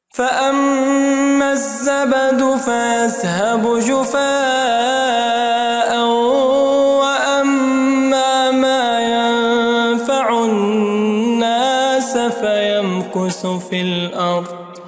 فأما الزبد فيذهب جفاء وأما ما ينفع الناس فيمكث في الأرض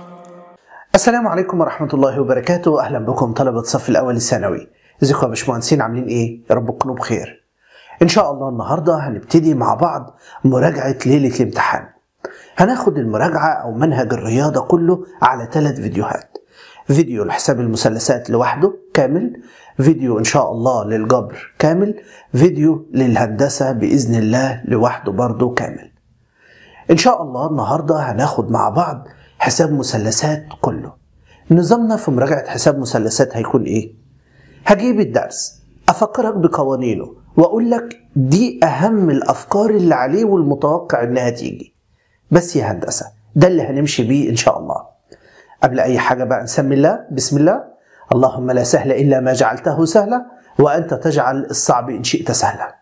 السلام عليكم ورحمة الله وبركاته أهلا بكم طلبة الصف الأول الثانوي ازيكم يا باشمهندسين عاملين إيه؟ يا رب تكونوا بخير إن شاء الله النهاردة هنبتدي مع بعض مراجعة ليلة الامتحان هناخد المراجعة أو منهج الرياضة كله على ثلاث فيديوهات فيديو لحساب المثلثات لوحده كامل فيديو إن شاء الله للجبر كامل فيديو للهندسة بإذن الله لوحده برضه كامل إن شاء الله النهاردة هناخد مع بعض حساب مثلثات كله نظامنا في مراجعة حساب مثلثات هيكون إيه؟ هجيب الدرس أفكرك بقوانينه وأقول لك دي أهم الأفكار اللي عليه والمتوقع إنها تيجي بس يا هندسة ده اللي هنمشي بيه إن شاء الله قبل أي حاجة بقى نسمي الله بسم الله اللهم لا سهل إلا ما جعلته سهلا وأنت تجعل الصعب إن شئت سهلا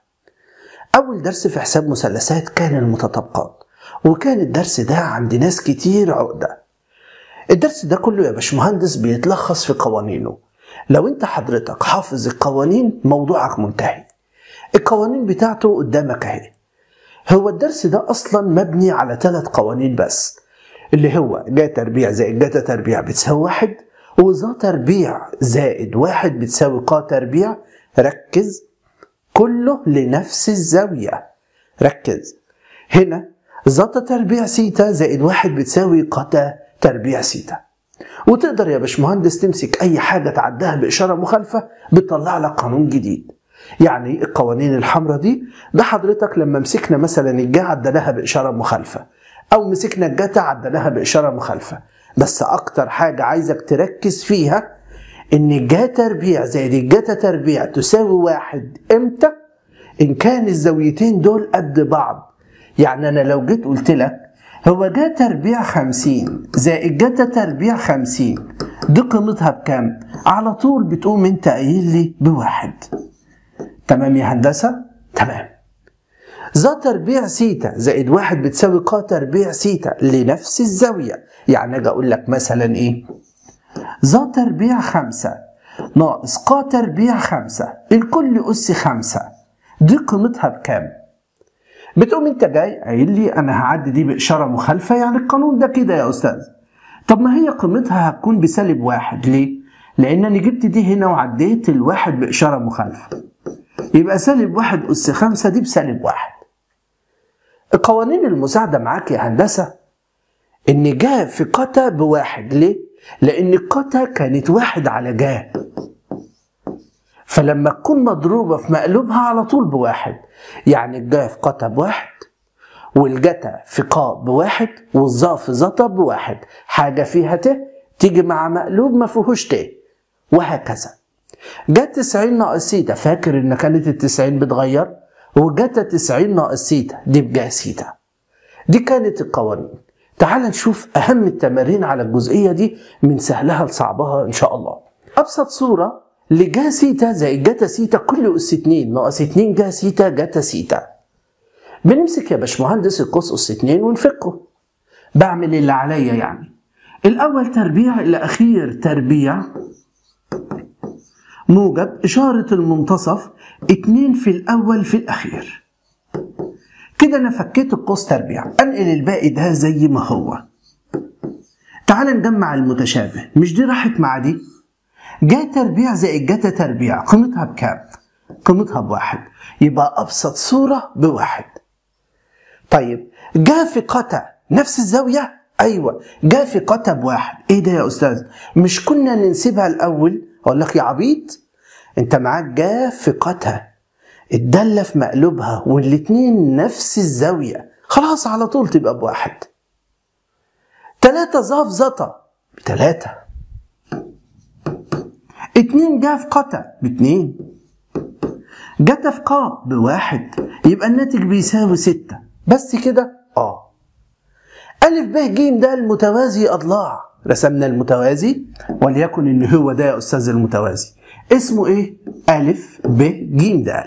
أول درس في حساب مثلثات كان المتطابقات وكان الدرس ده عند ناس كتير عقدة الدرس ده كله يا باشمهندس بيتلخص في قوانينه لو انت حضرتك حافظ القوانين موضوعك منتهي القوانين بتاعته قدامك اهي هو الدرس ده اصلا مبني على ثلاث قوانين بس اللي هو جا تربيع زائد جاتا تربيع بتساوي واحد وذا تربيع زائد واحد بتساوي قا تربيع ركز كله لنفس الزاوية ركز هنا زتا تربيع سيتا زائد واحد بتساوي قتا تربيع سيتا وتقدر يا باشمهندس تمسك اي حاجه تعدها باشاره مخالفه بتطلع لك قانون جديد يعني القوانين الحمراء دي ده حضرتك لما مسكنا مثلا الجا عدناها باشاره مخالفه او مسكنا الجتا عدناها باشاره مخالفه بس اكتر حاجه عايزك تركز فيها ان الجا تربيع زائد الجتا تربيع تساوي واحد امتى ان كان الزاويتين دول قد بعض يعني انا لو جيت قلت لك هو جا تربيع خمسين زائد جتا تربيع خمسين دي قيمتها بكام؟ على طول بتقوم انت قايل لي بواحد تمام يا هندسة؟ تمام ذا تربيع سيتا زائد واحد بتساوي قا تربيع سيتا لنفس الزاوية يعني اجي اقول لك مثلا ايه؟ ذا تربيع خمسة ناقص قا تربيع خمسة الكل أس خمسة دي قيمتها بكام؟ بتقوم انت جاي قايل لي انا هعدي دي باشاره مخالفه يعني القانون ده كده يا استاذ طب ما هي قيمتها هتكون بسالب واحد ليه؟ لان انا جبت دي هنا وعديت الواحد باشاره مخالفه يبقى سالب واحد اس خمسه دي بسالب واحد القوانين المساعده معاك يا هندسه ان جا في قتا بواحد ليه؟ لان قتا كانت واحد على جا فلما تكون مضروبة في مقلوبها على طول بواحد يعني الجا في قتا بواحد والجتا في قا بواحد والظا في زتا بواحد حاجة فيها ت تيجي مع مقلوب ما فيهوش ت وهكذا جت 90 ناقص سيتا فاكر ان كانت ال 90 بتغير وجت 90 ناقص سيتا دي بجا سيتا دي كانت القوانين تعال نشوف اهم التمارين على الجزئية دي من سهلها لصعبها ان شاء الله ابسط صورة لجا سيتا زائد جاتا سيتا كل اس 2 ناقص 2 جا سيتا جاتا سيتا بنمسك يا باشمهندس القوس اس 2 ونفكه بعمل اللي عليا يعني الاول تربيع الاخير تربيع موجب اشاره المنتصف 2 في الاول في الاخير كده انا فكيت القوس تربيع انقل الباقي ده زي ما هو تعال نجمع المتشابه مش دي راحت مع دي جا تربيع زائد جتا تربيع قيمتها بكام؟ قيمتها بواحد يبقى أبسط صورة بواحد طيب جا في قتا نفس الزاوية؟ أيوة جا في قتا بواحد إيه ده يا أستاذ؟ مش كنا ننسبها الأول؟ أقول لك يا عبيط أنت معاك جا في قتا الدالة في مقلوبها والاتنين نفس الزاوية خلاص على طول تبقى بواحد تلاتة ظاف زتا بتلاتة اتنين جا في قتا باتنين جتا في قا بواحد يبقى الناتج بيساوي ستة بس كده اه ألف ب ج ده المتوازي أضلاع رسمنا المتوازي وليكن إن هو ده يا أستاذ المتوازي اسمه إيه؟ ألف ب ج د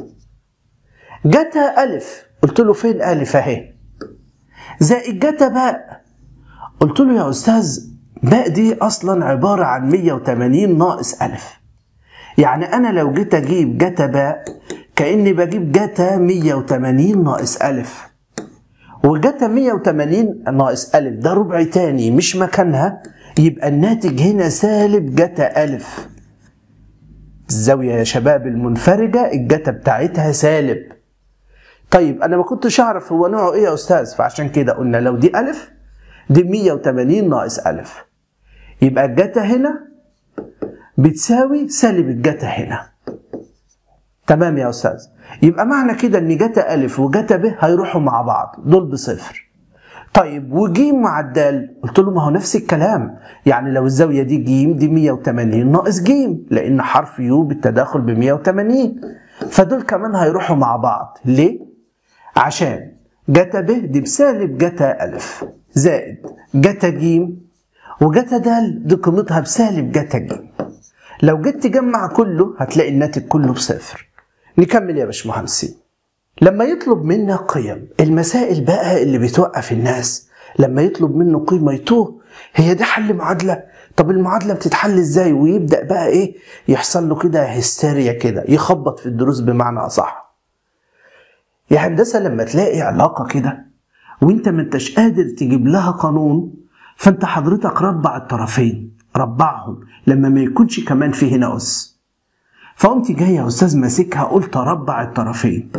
جتا ألف قلت له فين ألف أهي زائد جتا باء قلت له يا أستاذ باء دي أصلا عبارة عن 180 ناقص ألف يعني أنا لو جيت أجيب جتا باء كأني بجيب جتا 180 ناقص ألف وجتا 180 ناقص ألف ده ربع تاني مش مكانها يبقى الناتج هنا سالب جتا ألف الزاوية يا شباب المنفرجة الجتا بتاعتها سالب طيب أنا ما كنتش أعرف هو نوعه إيه يا أستاذ فعشان كده قلنا لو دي ألف دي 180 ناقص ألف يبقى الجتا هنا بتساوي سالب الجتا هنا تمام يا أستاذ يبقى معنى كده إن جتا ألف وجتا ب هيروحوا مع بعض دول بصفر طيب وجيم مع الدال قلت له ما هو نفس الكلام يعني لو الزاوية دي جيم دي 180 ناقص جيم لأن حرف يو بالتداخل ب 180 فدول كمان هيروحوا مع بعض ليه؟ عشان جتا ب دي بسالب جتا ألف زائد جتا جيم وجتا دال دي قيمتها بسالب جتا جيم لو جيت تجمع كله هتلاقي الناتج كله بصفر نكمل يا باشمهندسين لما يطلب منا قيم المسائل بقى اللي بتوقف الناس لما يطلب منه قيمة يتوه هي دي حل معادلة طب المعادلة بتتحل ازاي ويبدأ بقى ايه يحصل له كده هستيريا كده يخبط في الدروس بمعنى أصح يا هندسة لما تلاقي علاقة كده وانت ما انتش قادر تجيب لها قانون فانت حضرتك ربع الطرفين ربعهم لما ما يكونش كمان في هنا أس فقمت جاي يا أستاذ ماسكها قلت ربع الطرفين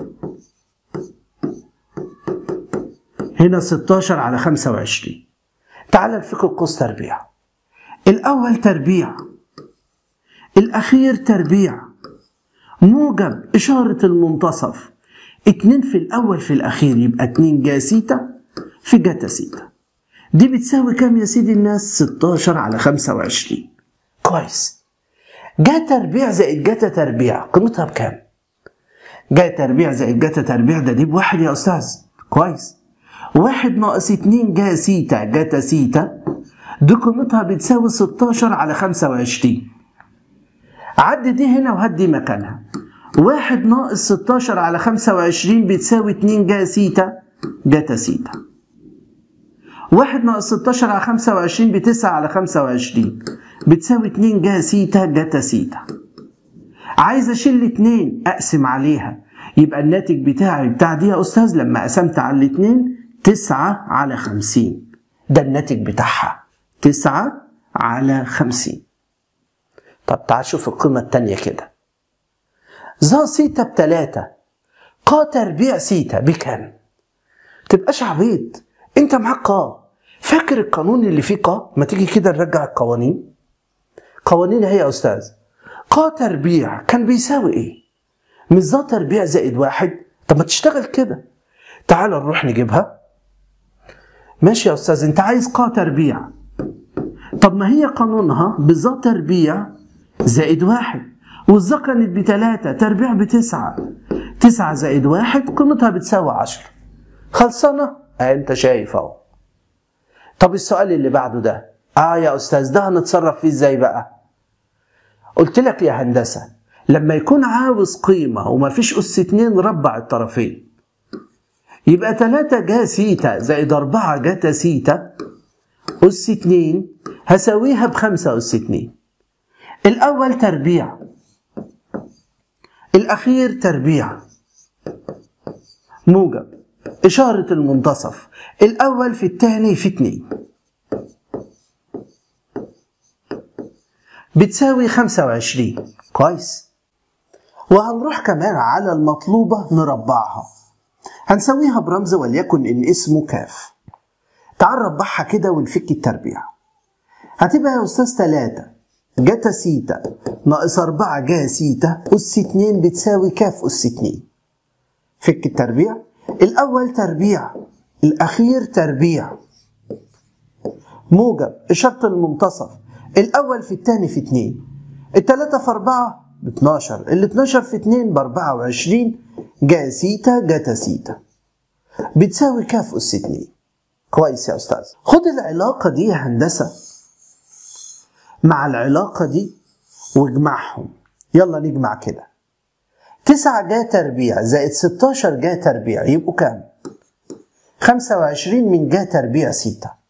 هنا 16 على 25 تعال نفك القوس تربيع الأول تربيع الأخير تربيع موجب إشارة المنتصف اتنين في الأول في الأخير يبقى اتنين جا سيتا في جاتا سيتا دي بتساوي كام يا سيدي الناس 16 على 25 كويس جا تربيع زائد جاتا تربيع قيمتها بكام جا تربيع زائد جاتا تربيع ده دي بواحد يا أستاذ كويس واحد ناقص اتنين جا سيتا جاتا سيتا دي قيمتها بتساوي 16 على 25 عد دي هنا وهات دي مكانها واحد ناقص 16 على 25 بتساوي 2 جا سيتا جاتا سيتا واحد ناقص 16 على 25 بتسعة على 25 بتساوي 2 جا سيتا جاتا سيتا عايز اشيل اتنين اقسم عليها يبقى الناتج بتاعي بتاع دي يا استاذ لما قسمت على الاتنين تسعة على خمسين ده الناتج بتاعها تسعة على خمسين طب تعال شوف القيمة التانية كده ظا سيتا بتلاتة قا تربيع سيتا بكام تبقاش عبيط انت معاك قا فاكر القانون اللي فيه قا ما تيجي كده نرجع القوانين قوانين هي يا استاذ قا تربيع كان بيساوي ايه مش ظا تربيع زائد واحد طب ما تشتغل كده تعال نروح نجيبها ماشي يا استاذ انت عايز قا تربيع طب ما هي قانونها بظا تربيع زائد واحد والظا كانت بتلاتة تربيع بتسعة تسعة زائد واحد قيمتها بتساوي عشرة خلصانة؟ اه انت شايف اهو طب السؤال اللي بعده ده اه يا استاذ ده هنتصرف فيه ازاي بقى؟ قلت لك يا هندسة لما يكون عاوز قيمة ومفيش أس اتنين ربع الطرفين يبقى تلاتة جا سيتا زائد أربعة جاتا سيتا أس اتنين هساويها بخمسة أس اتنين الأول تربيع الأخير تربيع موجب إشارة المنتصف الأول في الثاني في اتنين بتساوي خمسة وعشرين كويس وهنروح كمان على المطلوبة نربعها هنسويها برمز وليكن إن اسمه كاف تعال نربعها كده ونفك التربيع هتبقى يا أستاذ تلاتة جاتا سيتا ناقص أربعة جا سيتا أس اتنين بتساوي كاف أس اتنين فك التربيع الأول تربيع الأخير تربيع موجب إشارة المنتصف الأول في الثاني في اتنين التلاتة في أربعة ب 12 ال 12 في 2 ب 24 جا سيتا جاتا سيتا بتساوي كاف أس 2 كويس يا أستاذ خد العلاقة دي يا هندسة مع العلاقة دي واجمعهم يلا نجمع كده 9 جا تربيع زائد 16 جا تربيع يبقوا كام؟ 25 من جا تربيع سيتا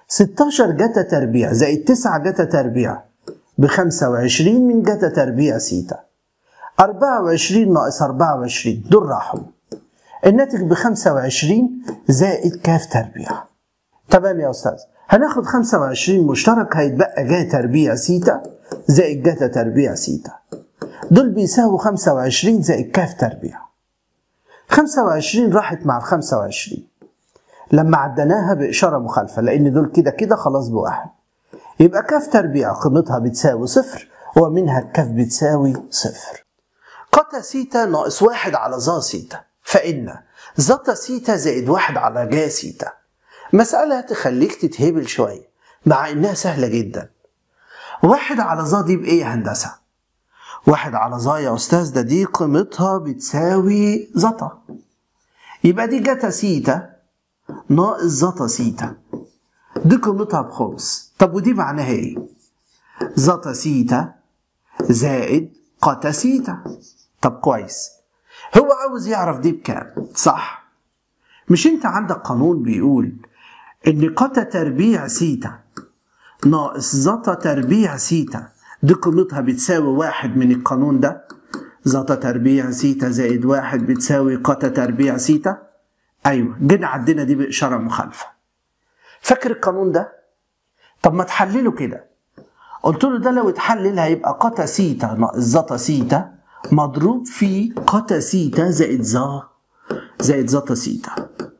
16 جتا تربيع زائد 9 جتا تربيع ب 25 من جتا تربيع سيتا 24 ناقص 24 دول راحوا الناتج ب 25 زائد كاف تربيع تمام يا استاذ هناخد 25 مشترك هيتبقى جا تربيع سيتا زائد جتا تربيع سيتا دول بيساووا 25 زائد كاف تربيع 25 راحت مع ال 25 لما عدناها بإشارة مخالفة لأن دول كده كده خلاص بواحد يبقى كاف تربيع قيمتها بتساوي صفر ومنها الكاف بتساوي صفر قتا سيتا ناقص واحد على ظا سيتا فإن زتا سيتا زائد واحد على جا سيتا مسألة تخليك تتهبل شوية مع إنها سهلة جدا واحد على ظا دي بإيه يا هندسة؟ واحد على ظا يا أستاذ ده دي قيمتها بتساوي زتا يبقى دي جتا سيتا ناقص زتا سيتا دي قيمتها بخمس طب ودي معناها ايه؟ زتا سيتا زائد قتا سيتا طب كويس هو عاوز يعرف دي بكام صح مش انت عندك قانون بيقول ان قتا تربيع سيتا ناقص زتا تربيع سيتا دي قيمتها بتساوي واحد من القانون ده زتا تربيع سيتا زائد واحد بتساوي قتا تربيع سيتا ايوه جينا عدينا دي باشاره مخالفه فاكر القانون ده طب ما تحلله كده قلت له ده لو اتحلل هيبقى قتا سيتا ناقص زتا سيتا مضروب في قتا سيتا زائد زا زائد زتا سيتا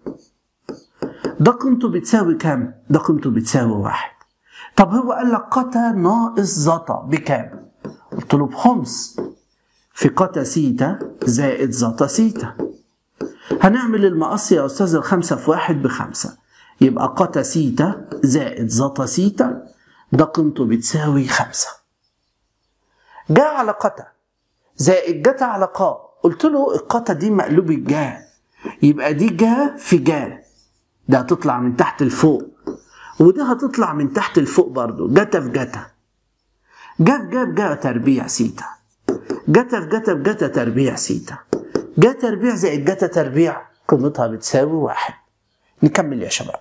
ده قيمته بتساوي كام؟ ده قيمته بتساوي واحد طب هو قال لك قتا ناقص زتا بكام؟ قلت له بخمس في قتا سيتا زائد زتا سيتا هنعمل المقص يا أستاذ الخمسة في واحد بخمسة يبقى قتا سيتا زائد زتا سيتا ده قيمته بتساوي خمسة جاء على قتا زائد جتا على قا قلت له القتا دي مقلوب الجا يبقى دي جا في جا ده هتطلع من تحت لفوق وده هتطلع من تحت لفوق برضو جتا في جتا جا في جا في جا تربيع سيتا جتا في جتا في جتا تربيع سيتا جا تربيع زائد جتا تربيع قيمتها بتساوي واحد نكمل يا شباب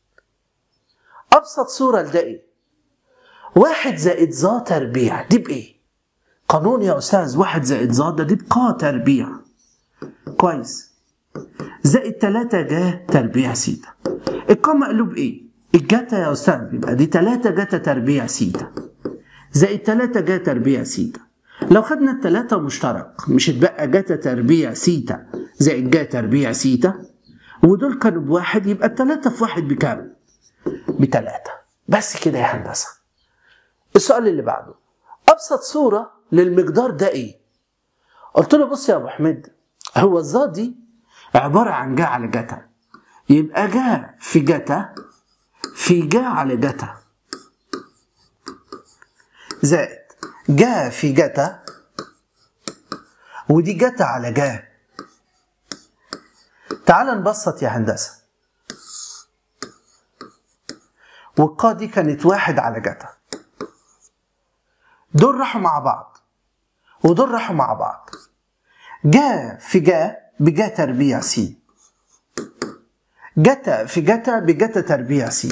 أبسط صورة لده إيه؟ واحد زائد ظا تربيع دي بإيه؟ قانون يا أستاذ واحد زائد ظا ده دي بقا تربيع كويس زائد تلاتة جا تربيع سيتا القا مقلوب إيه؟ الجتا يا أستاذ يبقى دي تلاتة جتا تربيع سيتا زائد تلاتة جا تربيع سيتا لو خدنا التلاتة مشترك مش اتبقى جتا تربيع سيتا زائد جا تربيع سيتا ودول كانوا بواحد يبقى التلاتة في واحد بكام؟ بتلاتة بس كده يا هندسة السؤال اللي بعده أبسط صورة للمقدار ده إيه؟ قلت له بص يا أبو حميد هو الظا دي عبارة عن جا على جتا يبقى جا في جتا في جا على جتا زائد جا في جتا ودي جتا على جا تعال نبسط يا هندسة والقا دي كانت واحد على جتا دول راحوا مع بعض ودول راحوا مع بعض جا في جا بجا تربيع س جتا في جتا بجتا تربيع س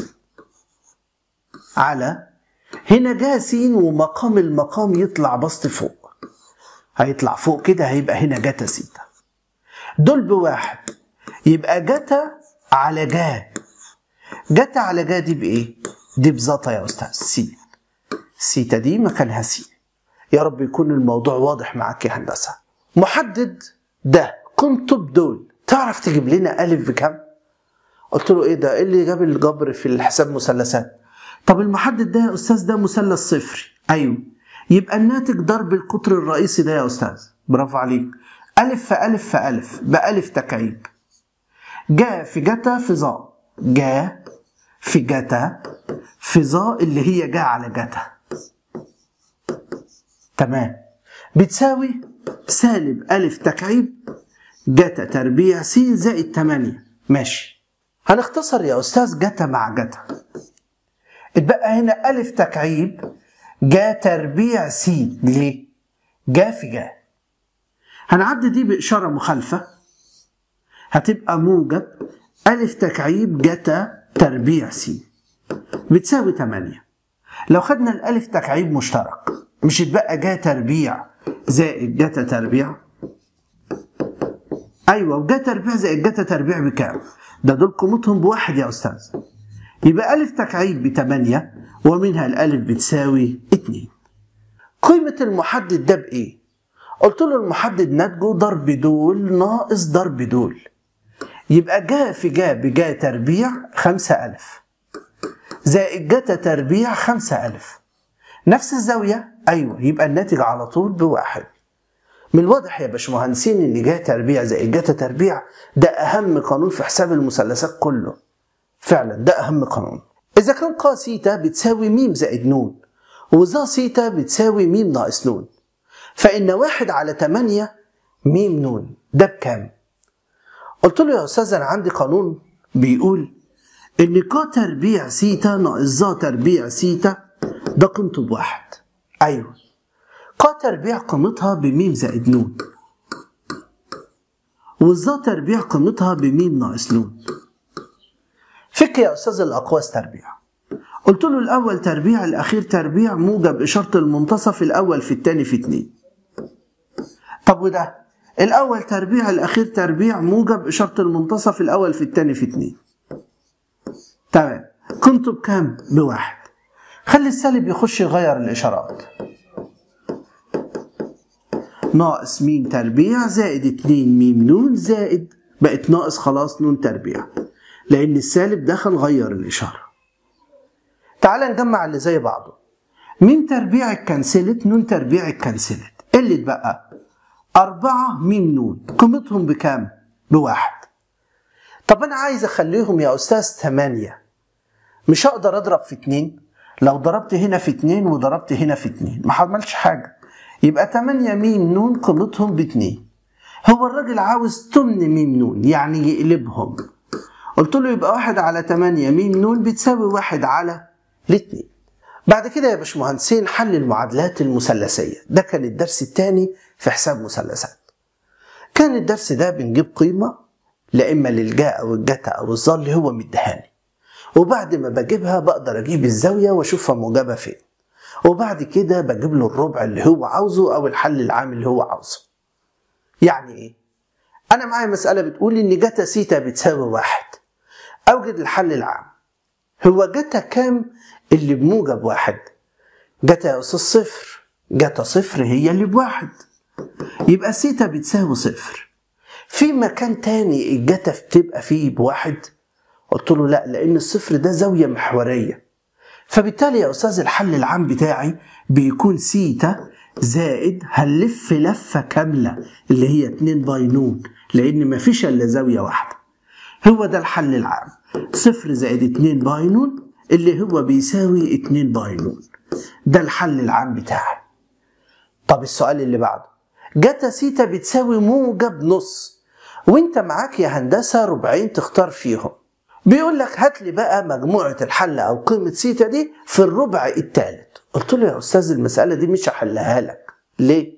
على هنا جا س ومقام المقام يطلع بسط فوق هيطلع فوق كده هيبقى هنا جتا سيتا دول بواحد يبقى جتا على جا جتا على جا دي بايه؟ دي بزتا يا استاذ س سيتا دي مكانها س يا رب يكون الموضوع واضح معاك يا هندسه محدد ده قيمته بدول تعرف تجيب لنا الف بكام؟ قلت له ايه ده؟ ايه اللي جاب الجبر في الحساب مثلثات؟ طب المحدد ده يا استاذ ده مثلث صفري ايوه يبقى الناتج ضرب القطر الرئيسي ده يا استاذ برافو عليك الف في الف في الف بألف تكعيب جا في جتا في ظا جا في جتا في ظا اللي هي جا على جتا تمام بتساوي سالب ألف تكعيب جتا تربيع س زائد 8 ماشي هنختصر يا أستاذ جتا مع جتا اتبقى هنا ألف تكعيب جا تربيع س ليه؟ جا في جا هنعدي دي بإشارة مخالفة هتبقى موجب ألف تكعيب جتا تربيع س بتساوي 8 لو خدنا الألف تكعيب مشترك مش يتبقى جا تربيع زائد جتا تربيع أيوة وجا تربيع زائد جتا تربيع بكام؟ ده دول قيمتهم بواحد يا أستاذ يبقى ألف تكعيب بتمانية ومنها الألف بتساوي اتنين قيمة المحدد ده بإيه؟ قلت له المحدد ناتجه ضرب دول ناقص ضرب دول يبقى جا في جا بجا تربيع خمسة ألف زائد جتا تربيع خمسة ألف نفس الزاوية أيوة يبقى الناتج على طول بواحد من الواضح يا باشمهندسين ان جا تربيع زائد جتا تربيع ده اهم قانون في حساب المثلثات كله فعلا ده اهم قانون اذا كان قا سيتا بتساوي م زائد ن وظا سيتا بتساوي م ناقص ن فان واحد على 8 م ن ده بكام قلت له يا استاذ انا عندي قانون بيقول ان ق تربيع سيتا ناقص ظا تربيع سيتا ده قيمته بواحد ايوه ق تربيع قيمتها بميم زائد ن والظا تربيع قيمتها بميم ناقص ن فك يا استاذ الاقواس تربيع قلت له الاول تربيع الاخير تربيع موجب اشاره المنتصف الاول في الثاني في اتنين طب وده الاول تربيع الاخير تربيع موجب اشاره المنتصف الاول في الثاني في اتنين تمام قيمته بكام بواحد خلي السالب يخش يغير الاشارات ناقص م تربيع زائد 2 م ن زائد بقت ناقص خلاص ن تربيع لأن السالب دخل غير الإشارة تعال نجمع اللي زي بعضه م تربيع اتكنسلت ن تربيع اتكنسلت اللي اتبقى 4 م ن قيمتهم بكام؟ بواحد طب أنا عايز أخليهم يا أستاذ 8 مش هقدر أضرب في 2 لو ضربت هنا في 2 وضربت هنا في 2 ما عملش حاجة يبقى 8 م ن قيمتهم ب 2 هو الراجل عاوز 8 م ن يعني يقلبهم قلت له يبقى 1 على 8 م ن بتساوي 1 على الاثنين بعد كده يا باشمهندسين حل المعادلات المثلثية ده كان الدرس الثاني في حساب مثلثات كان الدرس ده بنجيب قيمة لا إما للجاء أو الجتا أو الظل اللي هو مدهاني وبعد ما بجيبها بقدر أجيب الزاوية وأشوفها موجبة فين وبعد كده بجيب له الربع اللي هو عاوزه او الحل العام اللي هو عاوزه يعني ايه انا معايا مساله بتقول ان جتا سيتا بتساوي واحد اوجد الحل العام هو جتا كام اللي بموجب واحد جتا يا استاذ صفر جتا صفر هي اللي بواحد يبقى سيتا بتساوي صفر في مكان تاني الجتا بتبقى فيه بواحد قلت له لا لان الصفر ده زاويه محوريه فبالتالي يا استاذ الحل العام بتاعي بيكون سيتا زائد هنلف لفه كامله اللي هي 2 باي نون لان مفيش الا زاويه واحده هو ده الحل العام صفر زائد 2 باي نون اللي هو بيساوي 2 باي نون ده الحل العام بتاعي طب السؤال اللي بعده جتا سيتا بتساوي موجب نص وانت معاك يا هندسه ربعين تختار فيهم بيقول لك هات لي بقى مجموعة الحل أو قيمة سيتا دي في الربع الثالث قلت له يا أستاذ المسألة دي مش هحلها لك ليه؟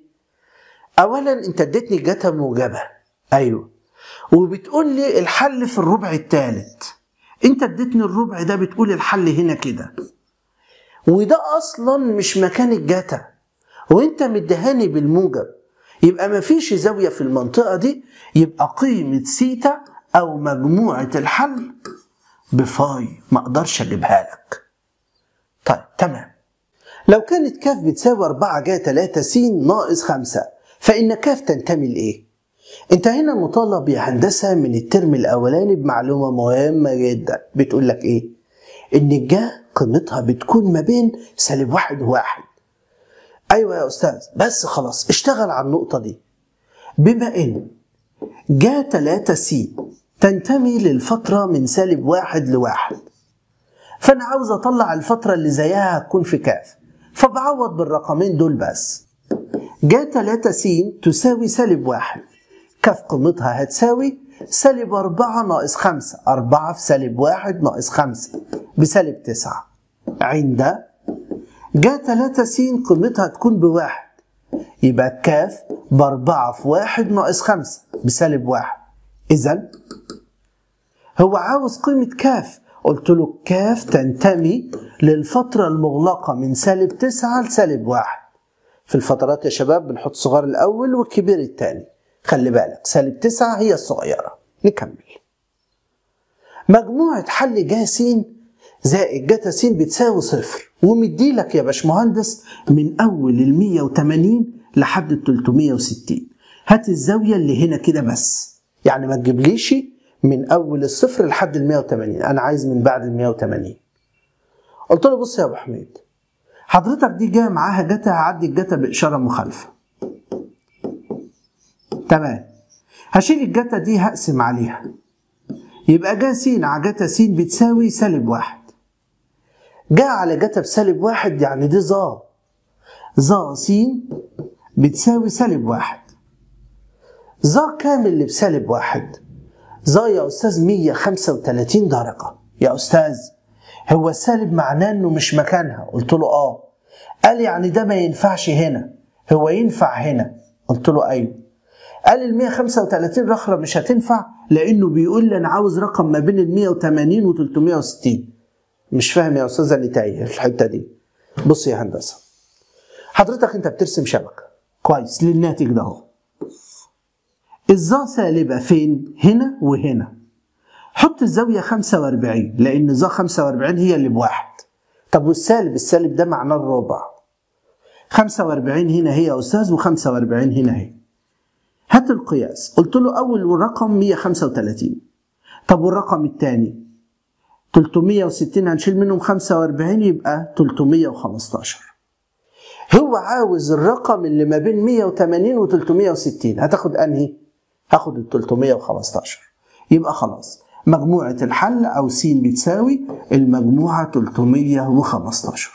أولا أنت اديتني جتا موجبة أيوه وبتقول لي الحل في الربع الثالث أنت اديتني الربع ده بتقول الحل هنا كده وده أصلا مش مكان الجتا وأنت مدهاني بالموجب يبقى مفيش زاوية في المنطقة دي يبقى قيمة سيتا أو مجموعة الحل بفاي ما أقدرش أجيبها لك طيب تمام لو كانت كاف بتساوي 4 جا 3 س ناقص 5 فإن كاف تنتمي لإيه؟ أنت هنا مطالب يا هندسة من الترم الأولاني بمعلومة مهمة جدا بتقول لك إيه؟ إن الجا قيمتها بتكون ما بين سالب واحد وواحد أيوة يا أستاذ بس خلاص اشتغل على النقطة دي بما إن جا 3 س تنتمي للفترة من سالب واحد لواحد فأنا عاوز أطلع الفترة اللي زيها هتكون في كاف فبعوض بالرقمين دول بس جا 3 س تساوي سالب واحد كاف قيمتها هتساوي سالب 4 ناقص 5 4 في سالب واحد ناقص 5 بسالب 9 عند جا 3 س قيمتها تكون بواحد يبقى كاف بأربعة في واحد ناقص خمسة بسالب واحد إذا هو عاوز قيمة كاف قلت له كاف تنتمي للفترة المغلقة من سالب تسعة لسالب واحد في الفترات يا شباب بنحط صغار الأول والكبير الثاني خلي بالك سالب تسعة هي الصغيرة نكمل مجموعة حل جا س زائد جتا س بتساوي صفر ومديلك يا باشمهندس من أول ال 180 لحد ال 360 هات الزاوية اللي هنا كده بس يعني ما تجيبليش من أول الصفر لحد ال 180 أنا عايز من بعد ال 180 قلت له بص يا أبو حميد حضرتك دي جايه معاها جتا هعدي الجتا بإشارة مخالفة تمام هشيل الجتا دي هقسم عليها يبقى جا س على جتا س بتساوي سالب واحد جا على جتا بسالب واحد يعني دي ظا ظا س بتساوي سالب واحد ظا كامل اللي بسالب واحد ظا يا أستاذ 135 درجة يا أستاذ هو السالب معناه إنه مش مكانها قلت له آه قال يعني ده ما ينفعش هنا هو ينفع هنا قلت له أيوه قال ال 135 رخرة مش هتنفع لأنه بيقول لي أنا عاوز رقم ما بين ال 180 و 360 مش فاهم يا أستاذ أنا تايه في الحتة دي بص يا هندسة حضرتك أنت بترسم شبكة كويس للناتج ده أهو الظا سالبة فين؟ هنا وهنا حط الزاوية 45 لأن ظا 45 هي اللي بواحد طب والسالب السالب ده معناه الربع 45 هنا هي يا أستاذ و45 هنا هي هات القياس قلت له أول رقم 135 طب والرقم الثاني 360 هنشيل منهم 45 يبقى 315 هو عاوز الرقم اللي ما بين 180 و 360 هتاخد انهي؟ هاخد ال 315 يبقى خلاص مجموعة الحل أو س بتساوي المجموعة 315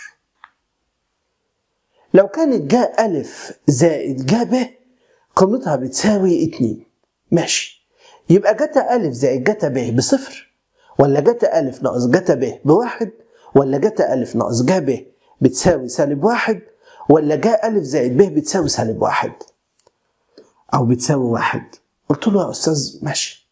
لو كانت جاء ألف زائد جاء ب قيمتها بتساوي 2 ماشي يبقى جتا ألف زائد جتا ب بصفر ولا جتا ألف ناقص جتا ب بواحد ولا جتا ألف ناقص جا ب بتساوي سالب واحد ولا جاء ألف زائد ب بتساوي سالب واحد أو بتساوي واحد قلت له يا أستاذ ماشي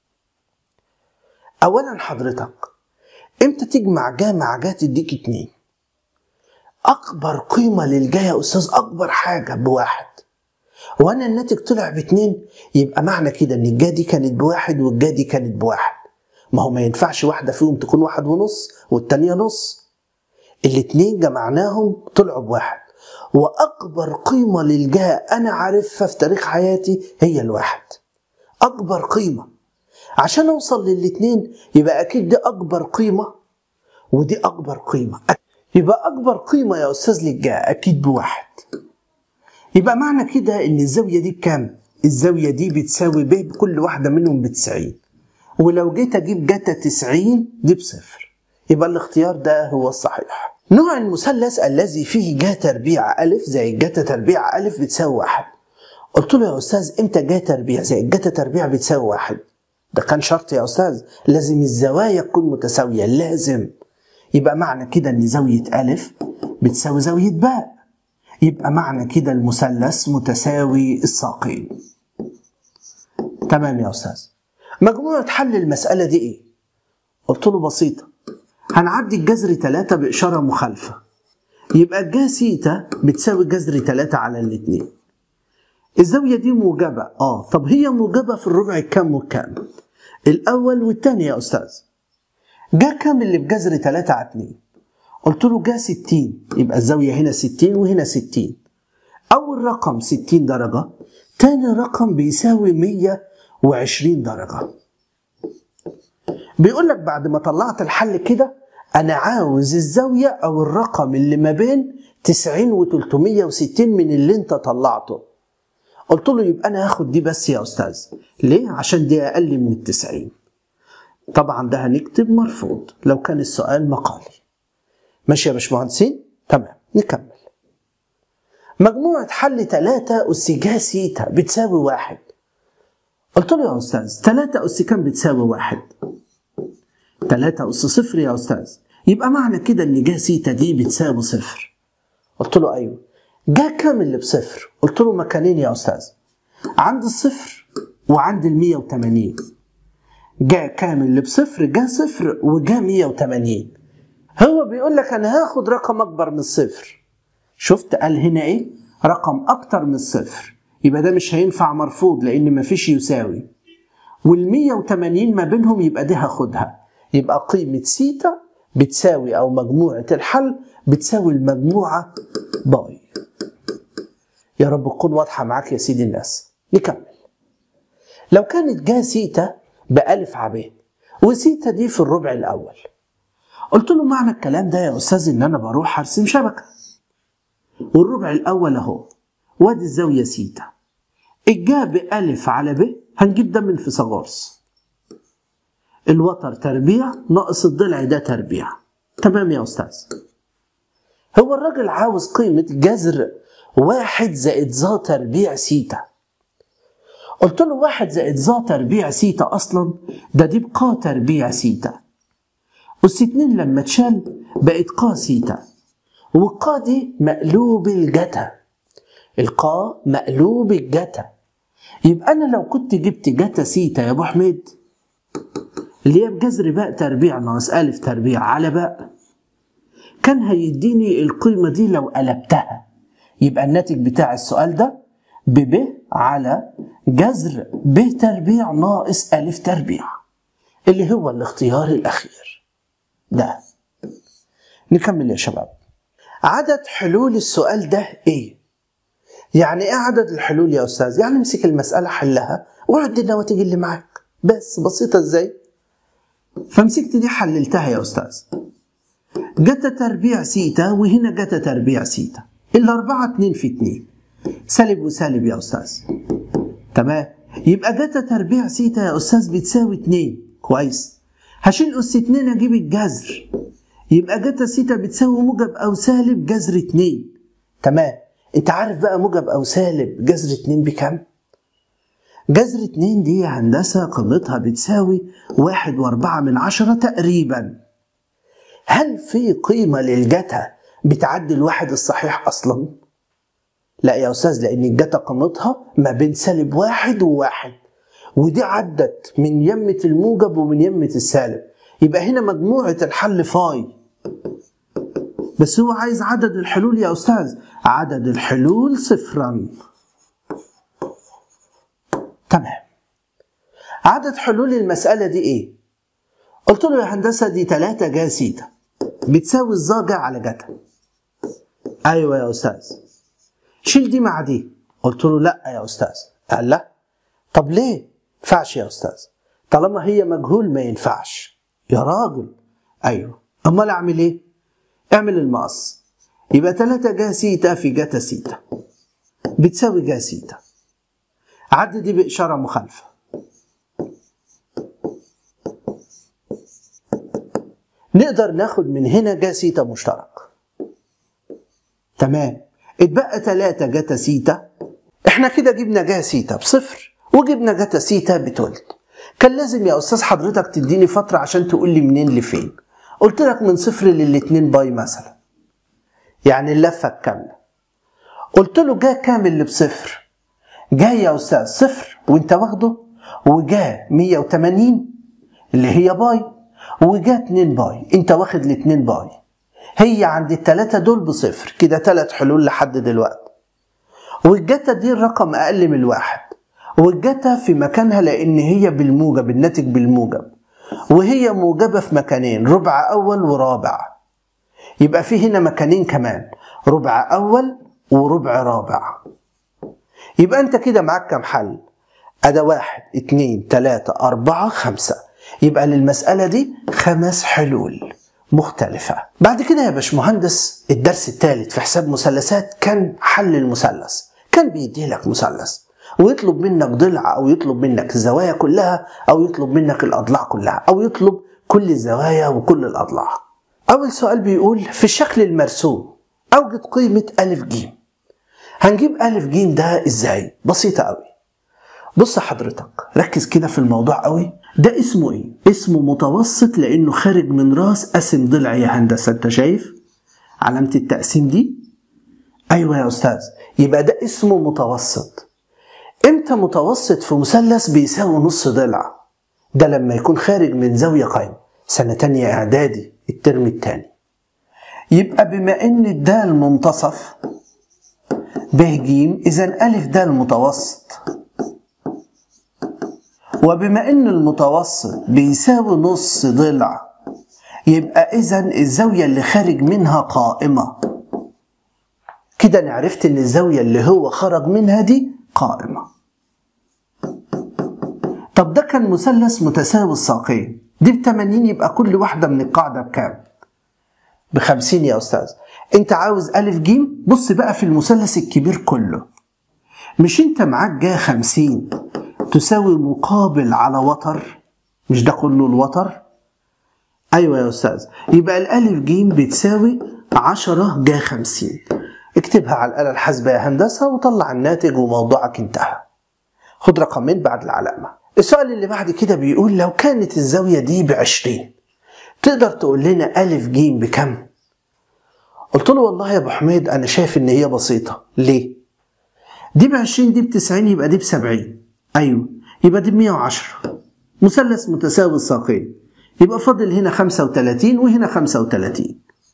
أولا حضرتك إمتى تجمع جا مع جا تديك اتنين أكبر قيمة للجا يا أستاذ أكبر حاجة بواحد وأنا الناتج طلع باتنين يبقى معنى كده إن الجا دي كانت بواحد والجا دي كانت بواحد ما هو ما ينفعش واحدة فيهم تكون واحد ونص والتانية نص الاتنين جمعناهم طلعوا بواحد وأكبر قيمة للجاء أنا عارفها في تاريخ حياتي هي الواحد أكبر قيمة عشان أوصل للاتنين يبقى أكيد دي أكبر قيمة ودي أكبر قيمة يبقى أكبر قيمة يا أستاذ للجاء أكيد بواحد يبقى معنى كده إن الزاوية دي بكام؟ الزاوية دي بتساوي ب بكل واحدة منهم بتسعين ولو جيت أجيب جتا تسعين دي بصفر يبقى الاختيار ده هو الصحيح نوع المثلث الذي فيه جا تربيع ألف زائد جتا تربيع ألف بتساوي واحد قلت له يا أستاذ إمتى جا تربيع زائد جتا تربيع بتساوي واحد ده كان شرط يا أستاذ لازم الزوايا تكون متساوية لازم يبقى معنى كده إن زاوية ألف بتساوي زاوية باء يبقى معنى كده المثلث متساوي الساقين تمام يا أستاذ مجموعة حل المسألة دي إيه؟ قلت له بسيطة هنعدي الجذر 3 بإشارة مخالفة يبقى الجا سيتا بتساوي جذر 3 على الاتنين الزاوية دي موجبة اه طب هي موجبة في الربع الكام والكام الأول والتاني يا أستاذ جا كام اللي بجذر 3 على 2 قلت له جا 60 يبقى الزاوية هنا 60 وهنا 60 أول رقم 60 درجة تاني رقم بيساوي 120 درجة بيقول لك بعد ما طلعت الحل كده انا عاوز الزاويه او الرقم اللي ما بين 90 و 360 من اللي انت طلعته قلت له يبقى انا هاخد دي بس يا استاذ ليه عشان دي اقل من ال 90 طبعا ده هنكتب مرفوض لو كان السؤال مقالي ماشي يا باشمهندسين تمام نكمل مجموعة حل 3 أس جا سيتا بتساوي واحد قلت له يا أستاذ 3 أس كام بتساوي واحد 3 أس صفر يا أستاذ يبقى معنى كده إن جا سيتا دي بتساوي صفر قلت له أيوه جا كام اللي بصفر قلت له مكانين يا أستاذ عند الصفر وعند ال 180 جا كامل اللي بصفر جا صفر وجا 180 هو بيقول لك انا هاخد رقم اكبر من الصفر شفت قال هنا ايه رقم اكتر من الصفر يبقى ده مش هينفع مرفوض لان مفيش يساوي وال 180 ما بينهم يبقى دي هاخدها يبقى قيمة سيتا بتساوي او مجموعة الحل بتساوي المجموعة باي يا رب تكون واضحة معاك يا سيدي الناس نكمل لو كانت جا سيتا بألف عبين وسيتا دي في الربع الأول قلت له معنى الكلام ده يا أستاذ إن أنا بروح أرسم شبكة والربع الأول أهو وادي الزاوية سيتا الجا بألف على ب هنجيب ده من فيثاغورس الوتر تربيع ناقص الضلع ده تربيع تمام يا أستاذ هو الراجل عاوز قيمة جذر واحد زائد ذا تربيع سيتا قلت له واحد زائد ذا تربيع سيتا أصلا ده دي بقى تربيع سيتا أس اتنين لما اتشال بقت قا سيتا والقا دي مقلوب الجتا القا مقلوب الجتا يبقى أنا لو كنت جبت جتا سيتا يا أبو حميد اللي هي بجذر باء تربيع ناقص ألف تربيع على باء كان هيديني القيمة دي لو قلبتها يبقى الناتج بتاع السؤال ده بب على جذر ب تربيع ناقص ألف تربيع اللي هو الاختيار الأخير ده نكمل يا شباب عدد حلول السؤال ده ايه؟ يعني ايه عدد الحلول يا استاذ؟ يعني امسك المسألة حلها وعد النواتج اللي معاك بس بسيطة ازاي؟ فمسكت دي حللتها يا استاذ جتا تربيع سيتا وهنا جتا تربيع سيتا الأربعة اتنين في اتنين سالب وسالب يا أستاذ تمام يبقى جتا تربيع سيتا يا أستاذ بتساوي اتنين كويس هشيل أس اتنين أجيب الجذر يبقى جتا سيتا بتساوي موجب أو سالب جذر اتنين تمام أنت عارف بقى موجب أو سالب جذر اتنين بكام؟ جذر اتنين دي يا هندسة قيمتها بتساوي واحد وأربعة من عشرة تقريبا هل في قيمة للجتا بتعدي الواحد الصحيح أصلا؟ لا يا أستاذ لأن الجتا قيمتها ما بين سالب واحد وواحد ودي عدت من يمة الموجب ومن يمة السالب يبقى هنا مجموعة الحل فاي بس هو عايز عدد الحلول يا أستاذ عدد الحلول صفرا تمام عدد حلول المسألة دي إيه؟ قلت له يا هندسة دي 3 جا سيتا بتساوي الزاجة على جتا أيوة يا أستاذ شيل دي مع دي قلت له لا يا أستاذ قال لا طب ليه؟ ينفعش يا أستاذ طالما هي مجهول ما ينفعش يا راجل أيوة أمال أعمل إيه؟ اعمل المقص يبقى 3 جا سيتا في جتا سيتا بتساوي جا سيتا عد دي بإشارة مخالفة نقدر ناخد من هنا جا سيتا مشترك تمام اتبقى 3 جتا سيتا احنا كده جبنا جا سيتا بصفر وجبنا جتا سيتا بتلت كان لازم يا استاذ حضرتك تديني فترة عشان تقول لي منين لفين قلت لك من صفر للاتنين باي مثلا يعني اللفة الكاملة قلت له جا كامل اللي بصفر جاي يا استاذ صفر وانت واخده وجا 180 اللي هي باي وجا 2 باي انت واخد ال 2 باي هي عند التلاتة دول بصفر كده تلات حلول لحد دلوقتي والجتا دي الرقم اقل من الواحد والجتا في مكانها لان هي بالموجب الناتج بالموجب وهي موجبة في مكانين ربع اول ورابع يبقى في هنا مكانين كمان ربع اول وربع رابع يبقى انت كده معاك كام حل ادا واحد اتنين تلاتة اربعة خمسة يبقى للمسألة دي خمس حلول مختلفة بعد كده يا باشمهندس الدرس الثالث في حساب مثلثات كان حل المثلث كان بيدي لك مثلث ويطلب منك ضلع او يطلب منك الزوايا كلها او يطلب منك الاضلاع كلها او يطلب كل الزوايا وكل الاضلاع اول سؤال بيقول في الشكل المرسوم اوجد قيمة الف ج هنجيب الف ج ده ازاي بسيطة قوي بص حضرتك ركز كده في الموضوع قوي ده اسمه ايه اسمه متوسط لانه خارج من راس قسم ضلع يا هندسه انت شايف علامه التقسيم دي ايوه يا استاذ يبقى ده اسمه متوسط امتى متوسط في مثلث بيساوي نص ضلع ده لما يكون خارج من زاوية قايمة سنة تانية إعدادي الترم التاني يبقى بما إن الدال منتصف ب ج إذا ألف دال متوسط وبما إن المتوسط بيساوي نص ضلع يبقى إذا الزاوية اللي خارج منها قائمة كده أنا عرفت إن الزاوية اللي هو خرج منها دي قائمة طب ده كان مثلث متساوي الساقين دي ب 80 يبقى كل واحدة من القاعدة بكام؟ ب 50 يا أستاذ أنت عاوز ألف جيم بص بقى في المثلث الكبير كله مش أنت معاك جا 50 تساوي مقابل على وتر مش ده كله الوتر ايوه يا استاذ يبقى الالف ج بتساوي 10 جا 50 اكتبها على الاله الحاسبه يا هندسه وطلع الناتج وموضوعك انتهى خد رقمين بعد العلامه السؤال اللي بعد كده بيقول لو كانت الزاويه دي ب 20 تقدر تقول لنا الف ج بكم قلت له والله يا ابو حميد انا شايف ان هي بسيطه ليه دي ب 20 دي ب 90 يبقى دي ب 70 ايوه يبقى دي ب 110 مثلث متساوي الساقين يبقى فاضل هنا 35 وهنا 35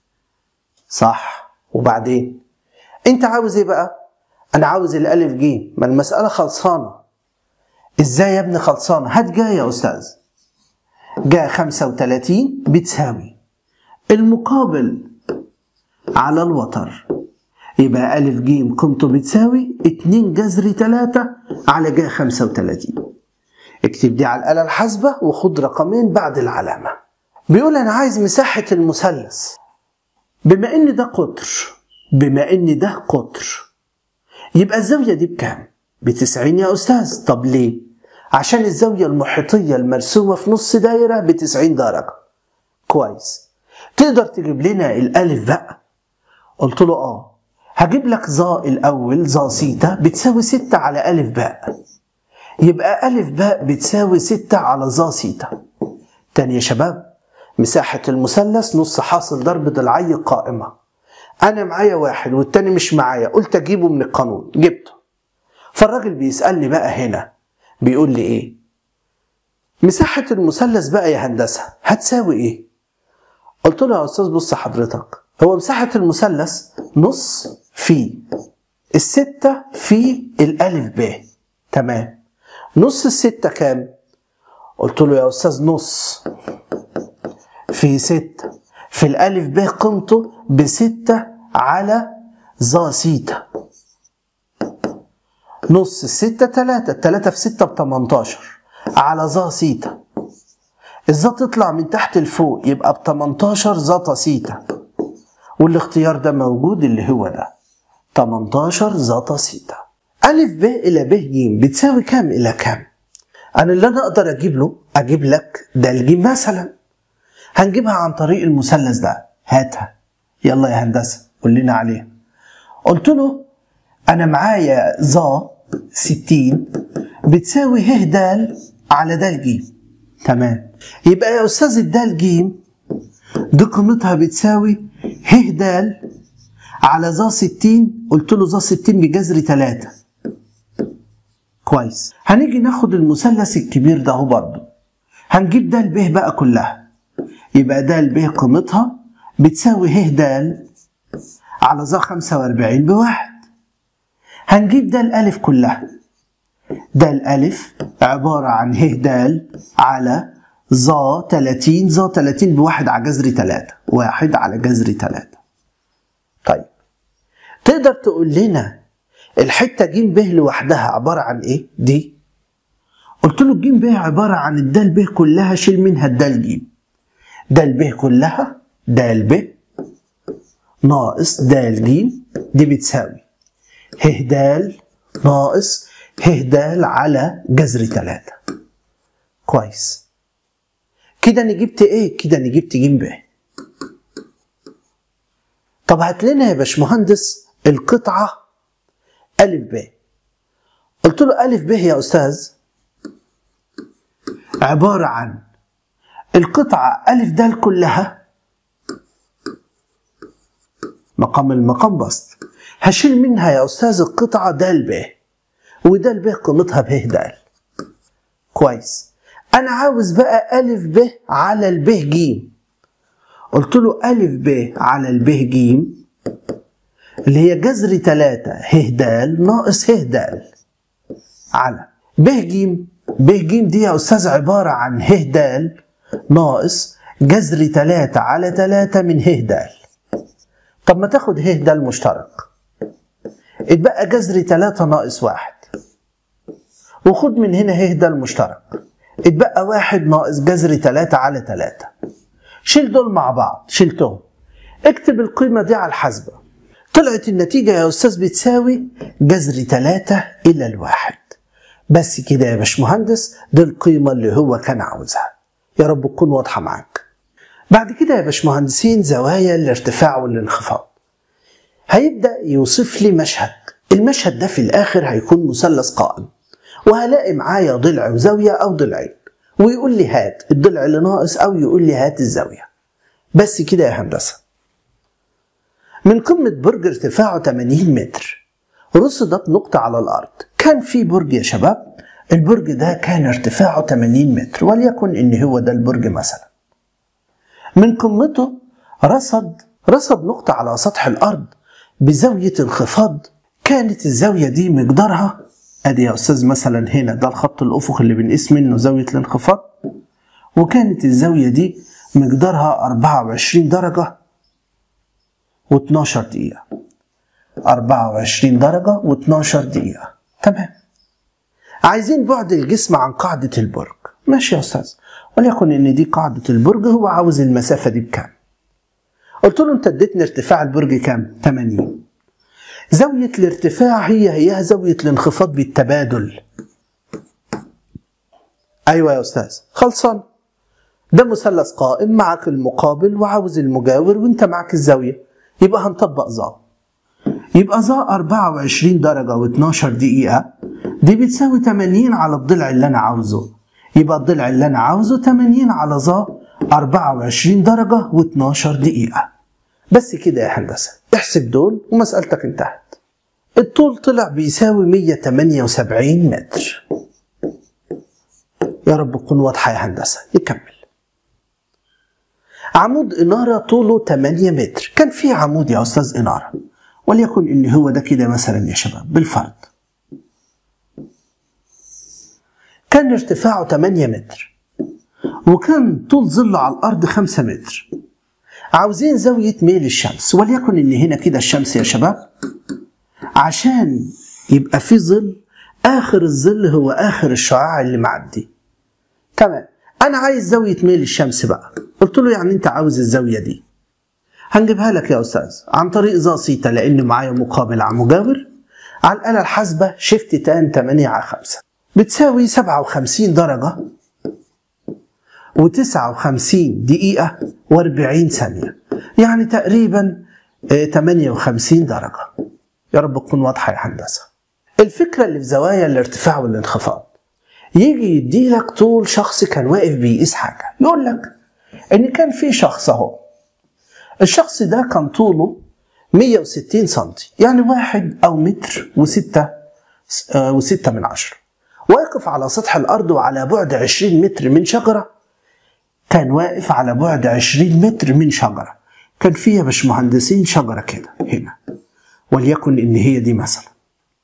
صح وبعدين انت عاوز ايه بقى انا عاوز الالف ج ما المساله خلصانه ازاي يا ابني خلصانه هات جا يا استاذ جا 35 بتساوي المقابل على الوتر يبقى ألف ج قيمته بتساوي 2 جذر 3 على جا 35 اكتب دي على الآلة الحاسبة وخد رقمين بعد العلامة بيقول أنا عايز مساحة المثلث بما إن ده قطر بما إن ده قطر يبقى الزاوية دي بكام؟ بتسعين يا أستاذ طب ليه؟ عشان الزاوية المحيطية المرسومة في نص دايرة بتسعين درجة كويس تقدر تجيب لنا الألف بقى قلت له آه هجيب لك ظا الأول ظا سيتا بتساوي ستة على ألف باء يبقى ألف باء بتساوي ستة على ظا سيتا تاني يا شباب مساحة المثلث نص حاصل ضرب ضلعي قائمة أنا معايا واحد والتاني مش معايا قلت أجيبه من القانون جبته فالراجل بيسألني بقى هنا بيقول لي إيه مساحة المثلث بقى يا هندسة هتساوي إيه قلت له يا أستاذ بص حضرتك هو مساحة المثلث نص في الستة في الألف ب تمام نص الستة كام؟ قلت له يا أستاذ نص في ستة في الألف ب قيمته بستة على ظا سيتا نص الستة تلاتة تلاتة في ستة بتمنتاشر على ظا سيتا الظا تطلع من تحت لفوق يبقى بتمنتاشر زتا سيتا والاختيار ده موجود اللي هو ده 18 زتا سيتا ألف ب إلى ب ج بتساوي كام إلى كام؟ أنا اللي أنا أقدر أجيب له أجيب لك ده الجيم مثلا هنجيبها عن طريق المثلث ده هاتها يلا يا هندسة قول لنا عليها قلت له أنا معايا ظا 60 بتساوي ه د على د ج تمام يبقى يا أستاذ الدال ج دي قيمتها بتساوي ه د على ظا 60 قلت له ظا 60 بجذر 3 كويس هنيجي ناخد المثلث الكبير ده اهو برضه هنجيب د ب بقى كلها يبقى د ب قيمتها بتساوي ه د على ظا 45 بواحد هنجيب د الالف كلها د الالف عبارة عن ه د على ظا 30 ظا 30 بواحد على جذر 3 واحد على جذر 3 طيب تقدر تقول لنا الحتة ج ب لوحدها عبارة عن ايه؟ دي قلت له ج ب عبارة عن الدال ب كلها شيل منها الدال ج دال ب كلها دال ب ناقص دال ج دي بتساوي ه د ناقص ه د على جذر 3 كويس كده انا جبت ايه؟ كده انا جبت ج ب طب هات لنا يا باشمهندس القطعة ألف ب قلت له ألف ب يا أستاذ عبارة عن القطعة ألف د كلها مقام المقام بسط هشيل منها يا أستاذ القطعة د ب ود ب قيمتها ب د كويس أنا عاوز بقى ألف ب على الب ج قلت له ألف ب على الب ج اللي هي جذر 3 ه د ناقص ه د على ب ج ب ج دي يا أستاذ عبارة عن ه د ناقص جذر 3 على 3 من ه د طب ما تاخد ه د المشترك اتبقى جذر 3 ناقص 1 وخد من هنا ه د المشترك اتبقى 1 ناقص جذر 3 على 3 شيل دول مع بعض شلتهم اكتب القيمة دي على الحاسبة طلعت النتيجة يا أستاذ بتساوي جذر 3 إلى الواحد بس كده يا باشمهندس دي القيمة اللي هو كان عاوزها يا رب تكون واضحة معاك بعد كده يا باشمهندسين زوايا الارتفاع والانخفاض هيبدأ يوصف لي مشهد المشهد ده في الآخر هيكون مثلث قائم وهلاقي معايا ضلع وزاوية أو ضلعين ويقول لي هات الضلع اللي ناقص أو يقول لي هات الزاوية بس كده يا هندسة من قمة برج ارتفاعه 80 متر رصدت نقطة على الأرض كان في برج يا شباب البرج ده كان ارتفاعه 80 متر وليكن إن هو ده البرج مثلا من قمته رصد رصد نقطة على سطح الأرض بزاوية انخفاض كانت الزاوية دي مقدارها ادي يا استاذ مثلا هنا ده الخط الافقي اللي بنقيس منه زاويه الانخفاض وكانت الزاويه دي مقدارها 24 درجه و12 دقيقه 24 درجه و12 دقيقه تمام عايزين بعد الجسم عن قاعده البرج ماشي يا استاذ وليكن ان دي قاعده البرج هو عاوز المسافه دي بكام قلت له انت اديتني ارتفاع البرج كام 80 زاوية الارتفاع هي هي زاوية الانخفاض بالتبادل أيوة يا أستاذ خلصان ده مثلث قائم معك المقابل وعاوز المجاور وانت معك الزاوية يبقى هنطبق ظا يبقى ظا 24 درجة و12 دقيقة دي بتساوي 80 على الضلع اللي أنا عاوزه يبقى الضلع اللي أنا عاوزه 80 على ظا 24 درجة و12 دقيقة بس كده يا هندسة احسب دول ومسألتك انتهت الطول طلع بيساوي 178 متر يا رب تكون واضحة يا هندسة نكمل عمود إنارة طوله 8 متر كان في عمود يا أستاذ إنارة وليكن إن هو ده كده مثلا يا شباب بالفرض كان ارتفاعه 8 متر وكان طول ظله على الأرض 5 متر عاوزين زاوية ميل الشمس وليكن إن هنا كده الشمس يا شباب عشان يبقى في ظل آخر الظل هو آخر الشعاع اللي معدي تمام أنا عايز زاوية ميل الشمس بقى قلت له يعني أنت عاوز الزاوية دي هنجيبها لك يا أستاذ عن طريق ظا سيتا لأن معايا مقابل على مجاور على الآلة الحاسبة شيفت تان 8 على 5 بتساوي 57 درجة و59 دقيقة و40 ثانية يعني تقريبا 58 درجة يا رب تكون واضحة يا هندسة الفكرة اللي في زوايا الارتفاع والانخفاض يجي يديلك طول شخص كان واقف بيقيس حاجة يقول لك إن كان في شخص أهو الشخص ده كان طوله 160 سنتي يعني واحد أو متر وستة وستة من عشرة واقف على سطح الأرض وعلى بعد 20 متر من شجرة كان واقف على بعد 20 متر من شجرة كان فيها باشمهندسين شجرة كده هنا وليكن إن هي دي مثلا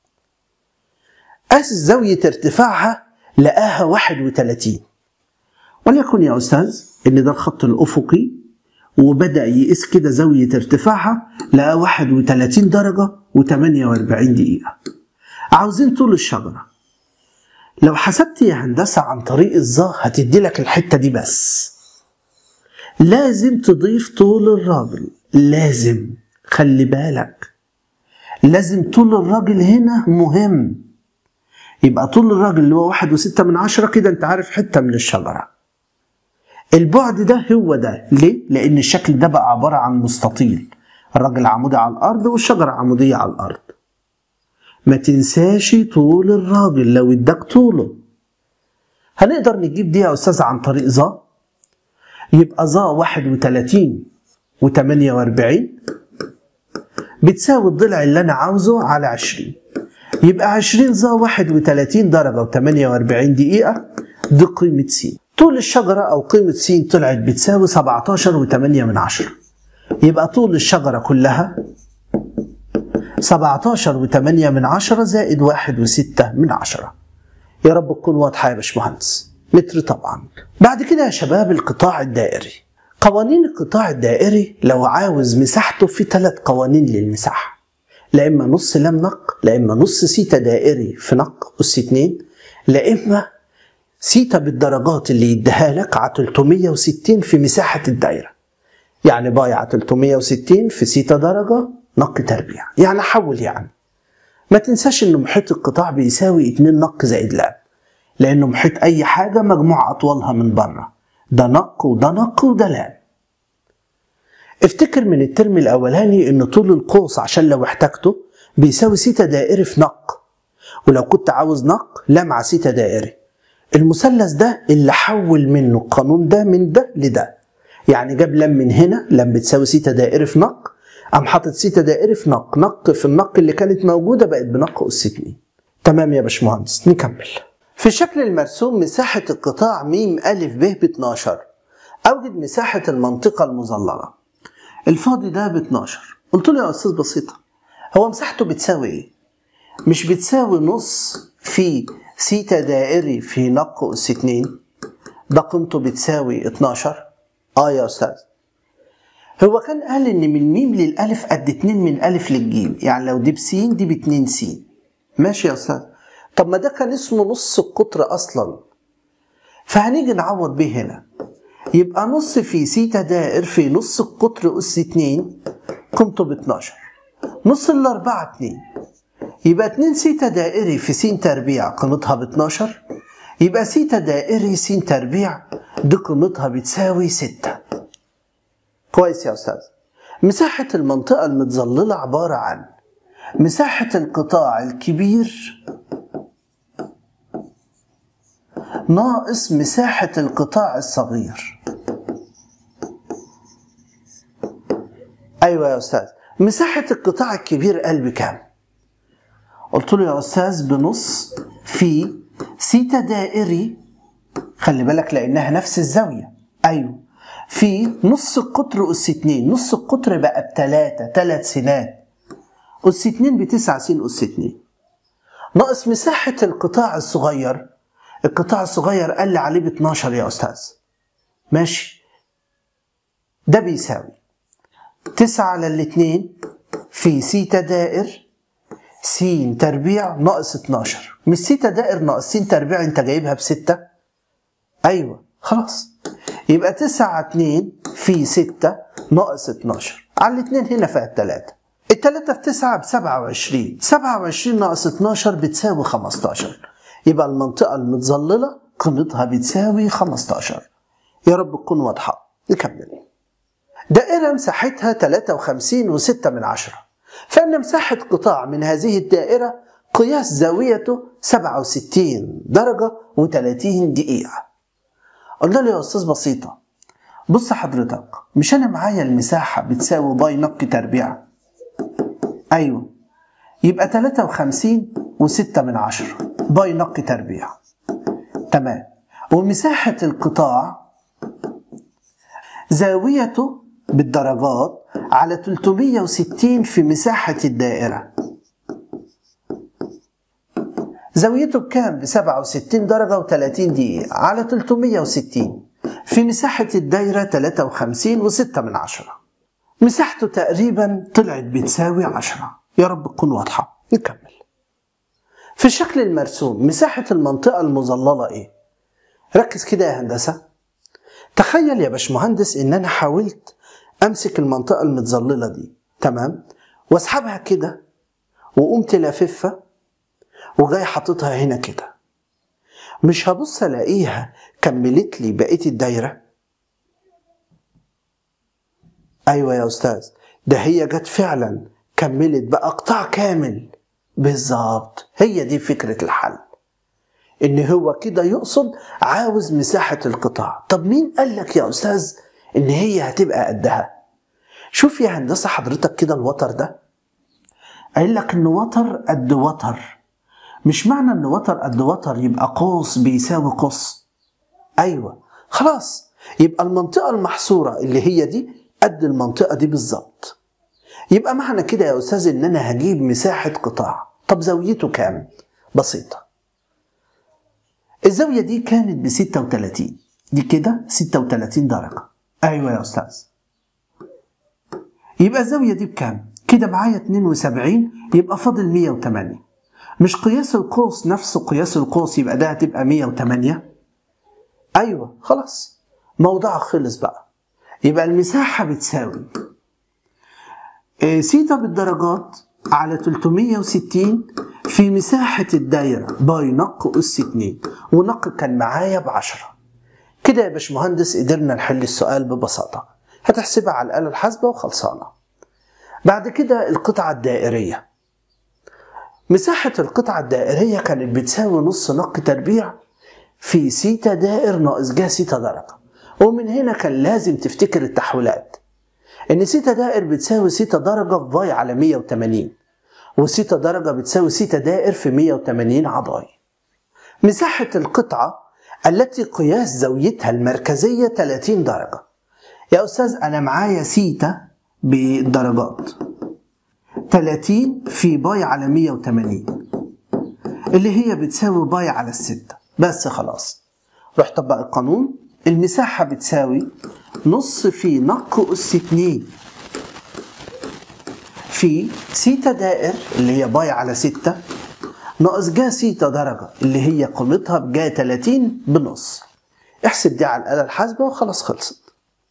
قاس زاوية ارتفاعها لقاها 31 وليكن يا أستاذ إن ده الخط الأفقي وبدأ يقيس كده زاوية ارتفاعها لقى 31 درجة و48 دقيقة عاوزين طول الشجرة لو حسبت يا هندسة عن طريق الظا هتدي لك الحتة دي بس لازم تضيف طول الراجل لازم خلي بالك لازم طول الراجل هنا مهم يبقى طول الراجل اللي هو واحد وستة من عشرة كده انت عارف حتة من الشجرة البعد ده هو ده ليه؟ لأن الشكل ده بقى عبارة عن مستطيل الراجل عمودي على الأرض والشجرة عمودية على الأرض ما تنساش طول الراجل لو اداك طوله هنقدر نجيب دي يا أستاذ عن طريق ظا يبقى ظا 31 و48 بتساوي الضلع اللي أنا عاوزه على 20 يبقى 20 ظا 31 درجة و48 دقيقة دي قيمة س طول الشجرة أو قيمة س طلعت بتساوي 17 و8 من عشرة يبقى طول الشجرة كلها 17 و8 من عشرة زائد 1 و6 من عشرة يا رب تكون واضحة يا باشمهندس متر طبعا بعد كده يا شباب القطاع الدائري قوانين القطاع الدائري لو عاوز مساحته في ثلاث قوانين للمساحة لا إما نص لام نق لا إما نص سيتا دائري في نق أس 2 لا إما سيتا بالدرجات اللي يديها لك على 360 في مساحة الدايرة يعني باي على 360 في سيتا درجة نق تربيع يعني حول يعني ما تنساش ان محيط القطاع بيساوي 2 نق زائد لام لانه محيط اي حاجة مجموع اطوالها من بره ده نق وده نق وده لام افتكر من الترم الاولاني ان طول القوس عشان لو احتاجته بيساوي سيتا دائري في نق ولو كنت عاوز نق لا مع سيتا دائري المثلث ده اللي حول منه القانون ده من ده لده يعني جاب لام من هنا لام بتساوي سيتا دائري في نق قام حاطط سيتا دائري في نق نق في النق اللي كانت موجوده بقت بنق اس 2 تمام يا باشمهندس نكمل في الشكل المرسوم مساحة القطاع م أ ب ب 12 أوجد مساحة المنطقة المظللة الفاضي ده ب 12 قلت له يا أستاذ بسيطة هو مساحته بتساوي إيه؟ مش بتساوي نص في سيتا دائري في نق أس 2 ده قيمته بتساوي 12 اه يا أستاذ هو كان قال ان من ميم للالف قد 2 من الف للجيم يعني لو دي بسين دي ب 2 س ماشي يا استاذ طب ما ده كان اسمه نص القطر اصلا فهنيجي نعوض بيه هنا يبقى نص في سيتا دائر في نص القطر اس 2 قيمته ب 12 نص الاربعه 2 يبقى 2 سيتا دائري في س تربيع قيمتها ب 12 يبقى سيتا دائري س تربيع دي قيمتها بتساوي 6 كويس يا أستاذ مساحة المنطقة المتظللة عبارة عن مساحة القطاع الكبير ناقص مساحة القطاع الصغير أيوة يا أستاذ مساحة القطاع الكبير قال بكام؟ قلت له يا أستاذ بنص في سيتا دائري خلي بالك لأنها نفس الزاوية أيوه في نص القطر أس 2 نص القطر بقى بتلاتة تلات سنات أس 2 بتسعة س أس 2 ناقص مساحة القطاع الصغير القطاع الصغير قال لي عليه ب 12 يا أستاذ ماشي ده بيساوي 9 على الاتنين في سيتا دائر س تربيع ناقص 12 مش سيتا دائر ناقص س تربيع انت جايبها بستة ايوه خلاص يبقى 9 2 في 6 ناقص 12 على الاثنين هنا فيها الثلاثة الثلاثة في 9 ب 27 27 ناقص 12 بتساوي 15 يبقى المنطقة المتظللة قيمتها بتساوي 15 يا رب تكون واضحة نكمل دائرة مساحتها 53 و6 من عشرة فإن مساحة قطاع من هذه الدائرة قياس زاويته 67 درجة و30 دقيقة قلنا له يا استاذ بسيطه بص حضرتك مش انا معايا المساحه بتساوي باي نق تربيع ايوه يبقى 53 و6 من عشرة باي نق تربيع تمام ومساحة القطاع زاويته بالدرجات على 360 في مساحة الدائرة زاويته بكام؟ ب 67 درجة و30 دقيقة على 360 في مساحة الدايرة 53 و6 من عشرة مساحته تقريبا طلعت بتساوي 10 يا رب تكون واضحة نكمل في الشكل المرسوم مساحة المنطقة المظللة ايه؟ ركز كده يا هندسة تخيل يا باشمهندس ان انا حاولت امسك المنطقة المتظللة دي تمام واسحبها كده وقمت لاففها وجاي حاططها هنا كده مش هبص الاقيها كملت لي بقيه الدايره ايوه يا استاذ ده هي جت فعلا كملت بقى قطاع كامل بالظبط هي دي فكره الحل ان هو كده يقصد عاوز مساحه القطاع طب مين قال لك يا استاذ ان هي هتبقى قدها شوف يا هندسه حضرتك كده الوتر ده قايل لك ان وتر قد وتر مش معنى ان وتر قد وتر يبقى قوس بيساوي قوس ايوه خلاص يبقى المنطقه المحصوره اللي هي دي قد المنطقه دي بالظبط يبقى معنى كده يا استاذ ان انا هجيب مساحه قطاع طب زاويته كام بسيطه الزاويه دي كانت ب 36 دي كده 36 درجه ايوه يا استاذ يبقى الزاويه دي بكام كده معايا 72 يبقى فاضل 108 مش قياس القوس نفس قياس القوس يبقى ده هتبقى 108 ايوه خلاص موضوع خلص بقى يبقى المساحه بتساوي آه، سيتا بالدرجات على 360 في مساحة الدايرة باي نق أس 2 ونق كان معايا ب 10 كده يا باشمهندس قدرنا نحل السؤال ببساطة هتحسبها على الآلة الحاسبة وخلصانة بعد كده القطعة الدائرية مساحة القطعة الدائرية كانت بتساوي نص نق تربيع في سيتا دائر ناقص جا سيتا درجة ومن هنا كان لازم تفتكر التحويلات ان سيتا دائر بتساوي سيتا درجة في باي على 180 وسيتا درجة بتساوي سيتا دائر في 180 عباي مساحة القطعة التي قياس زاويتها المركزية 30 درجة يا أستاذ أنا معايا سيتا بالدرجات 30 في باي على 180 اللي هي بتساوي باي على الستة بس خلاص روح طبق القانون المساحة بتساوي نص في نق أس 2 في سيتا دائر اللي هي باي على 6 ناقص جا سيتا درجة اللي هي قيمتها بجا 30 بنص احسب دي على الآلة الحاسبة وخلاص خلصت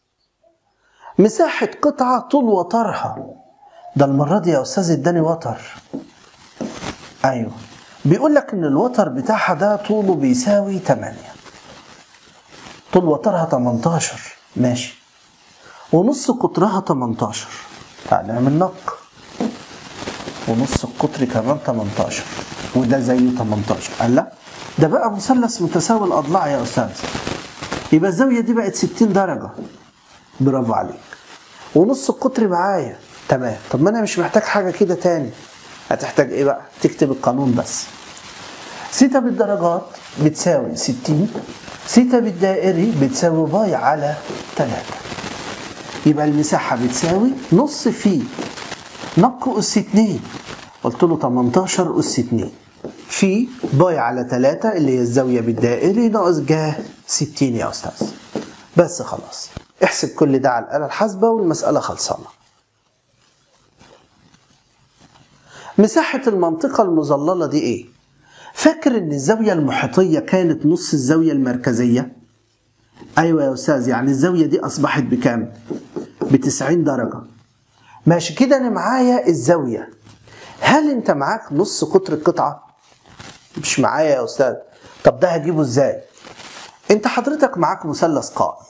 مساحة قطعة طول وترها ده المرة دي يا أستاذ اداني وتر أيوه بيقول لك إن الوتر بتاعها ده طوله بيساوي 8 طول وترها 18 ماشي ونص قطرها 18 تعال نعمل نق ونص القطر كمان 18 وده زيه 18 قال لا ده بقى مثلث متساوي الاضلاع يا استاذ يبقى الزاويه دي بقت 60 درجه برافو عليك ونص القطر معايا تمام طب ما انا مش محتاج حاجه كده تاني هتحتاج ايه بقى تكتب القانون بس سيتا بالدرجات بتساوي 60 سيتا بالدائري بتساوي باي على 3 يبقى المساحة بتساوي نص في نق أس 2 قلت له 18 أس 2 في باي على 3 اللي هي الزاوية بالدائري ناقص جا 60 يا أستاذ بس خلاص احسب كل ده على الآلة الحاسبة والمسألة خلصانة مساحة المنطقة المظللة دي ايه؟ فاكر ان الزاوية المحيطية كانت نص الزاوية المركزية؟ ايوه يا استاذ يعني الزاوية دي اصبحت بكام؟ ب 90 درجة ماشي كده انا معايا الزاوية هل انت معاك نص قطر القطعة؟ مش معايا يا استاذ طب ده هجيبه ازاي؟ انت حضرتك معاك مثلث قائم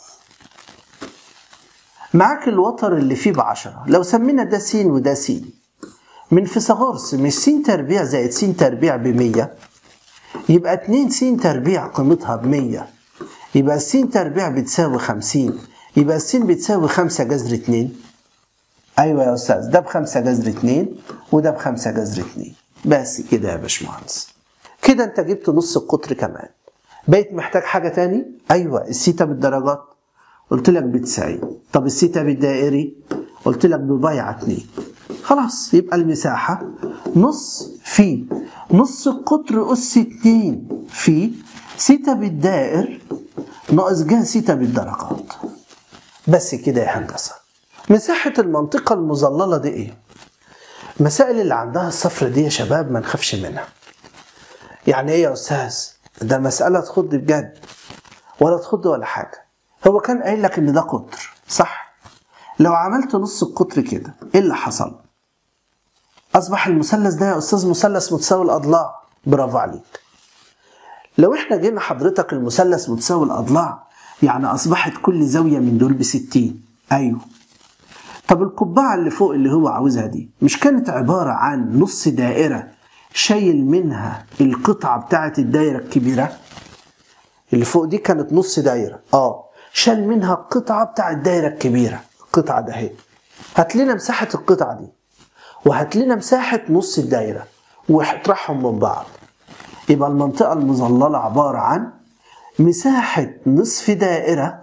معاك الوتر اللي فيه بعشرة لو سمينا ده س وده س من فيثاغورس مش س تربيع زائد س تربيع بمية يبقى 2 س تربيع قيمتها بمية يبقى الس تربيع بتساوي 50 يبقى الس بتساوي 5 جذر 2 ايوه يا استاذ ده بخمسة جذر 2 وده بخمسة جذر 2 بس كده يا باشمهندس كده انت جبت نص القطر كمان بقيت محتاج حاجة تاني ايوه السيتا بالدرجات قلت لك ب 90 طب السيتا بالدائري قلت لك ببايع 2 خلاص يبقى المساحة نص في نص القطر أس 2 في سيتا بالدائر ناقص جا سيتا بالدرجات بس كده يا هندسة مساحة المنطقة المظللة دي ايه؟ المسائل اللي عندها الصفر دي يا شباب ما نخافش منها يعني ايه يا استاذ؟ ده مسألة تخض بجد ولا تخض ولا حاجة هو كان قايل لك ان ده قطر صح؟ لو عملت نص القطر كده ايه اللي حصل؟ اصبح المثلث ده يا استاذ مثلث متساوي الاضلاع برافو عليك لو احنا جينا حضرتك المثلث متساوي الاضلاع يعني اصبحت كل زاويه من دول ب 60 ايوه طب القبعه اللي فوق اللي هو عاوزها دي مش كانت عباره عن نص دائره شايل منها القطعه بتاعه الدايره الكبيره اللي فوق دي كانت نص دايره اه شال منها القطعه بتاع الدايره الكبيره القطعه ده اهي هات لنا مساحه القطعه دي وهات لنا مساحة نص الدايرة واطرحهم من بعض يبقى المنطقة المظللة عبارة عن مساحة نصف دائرة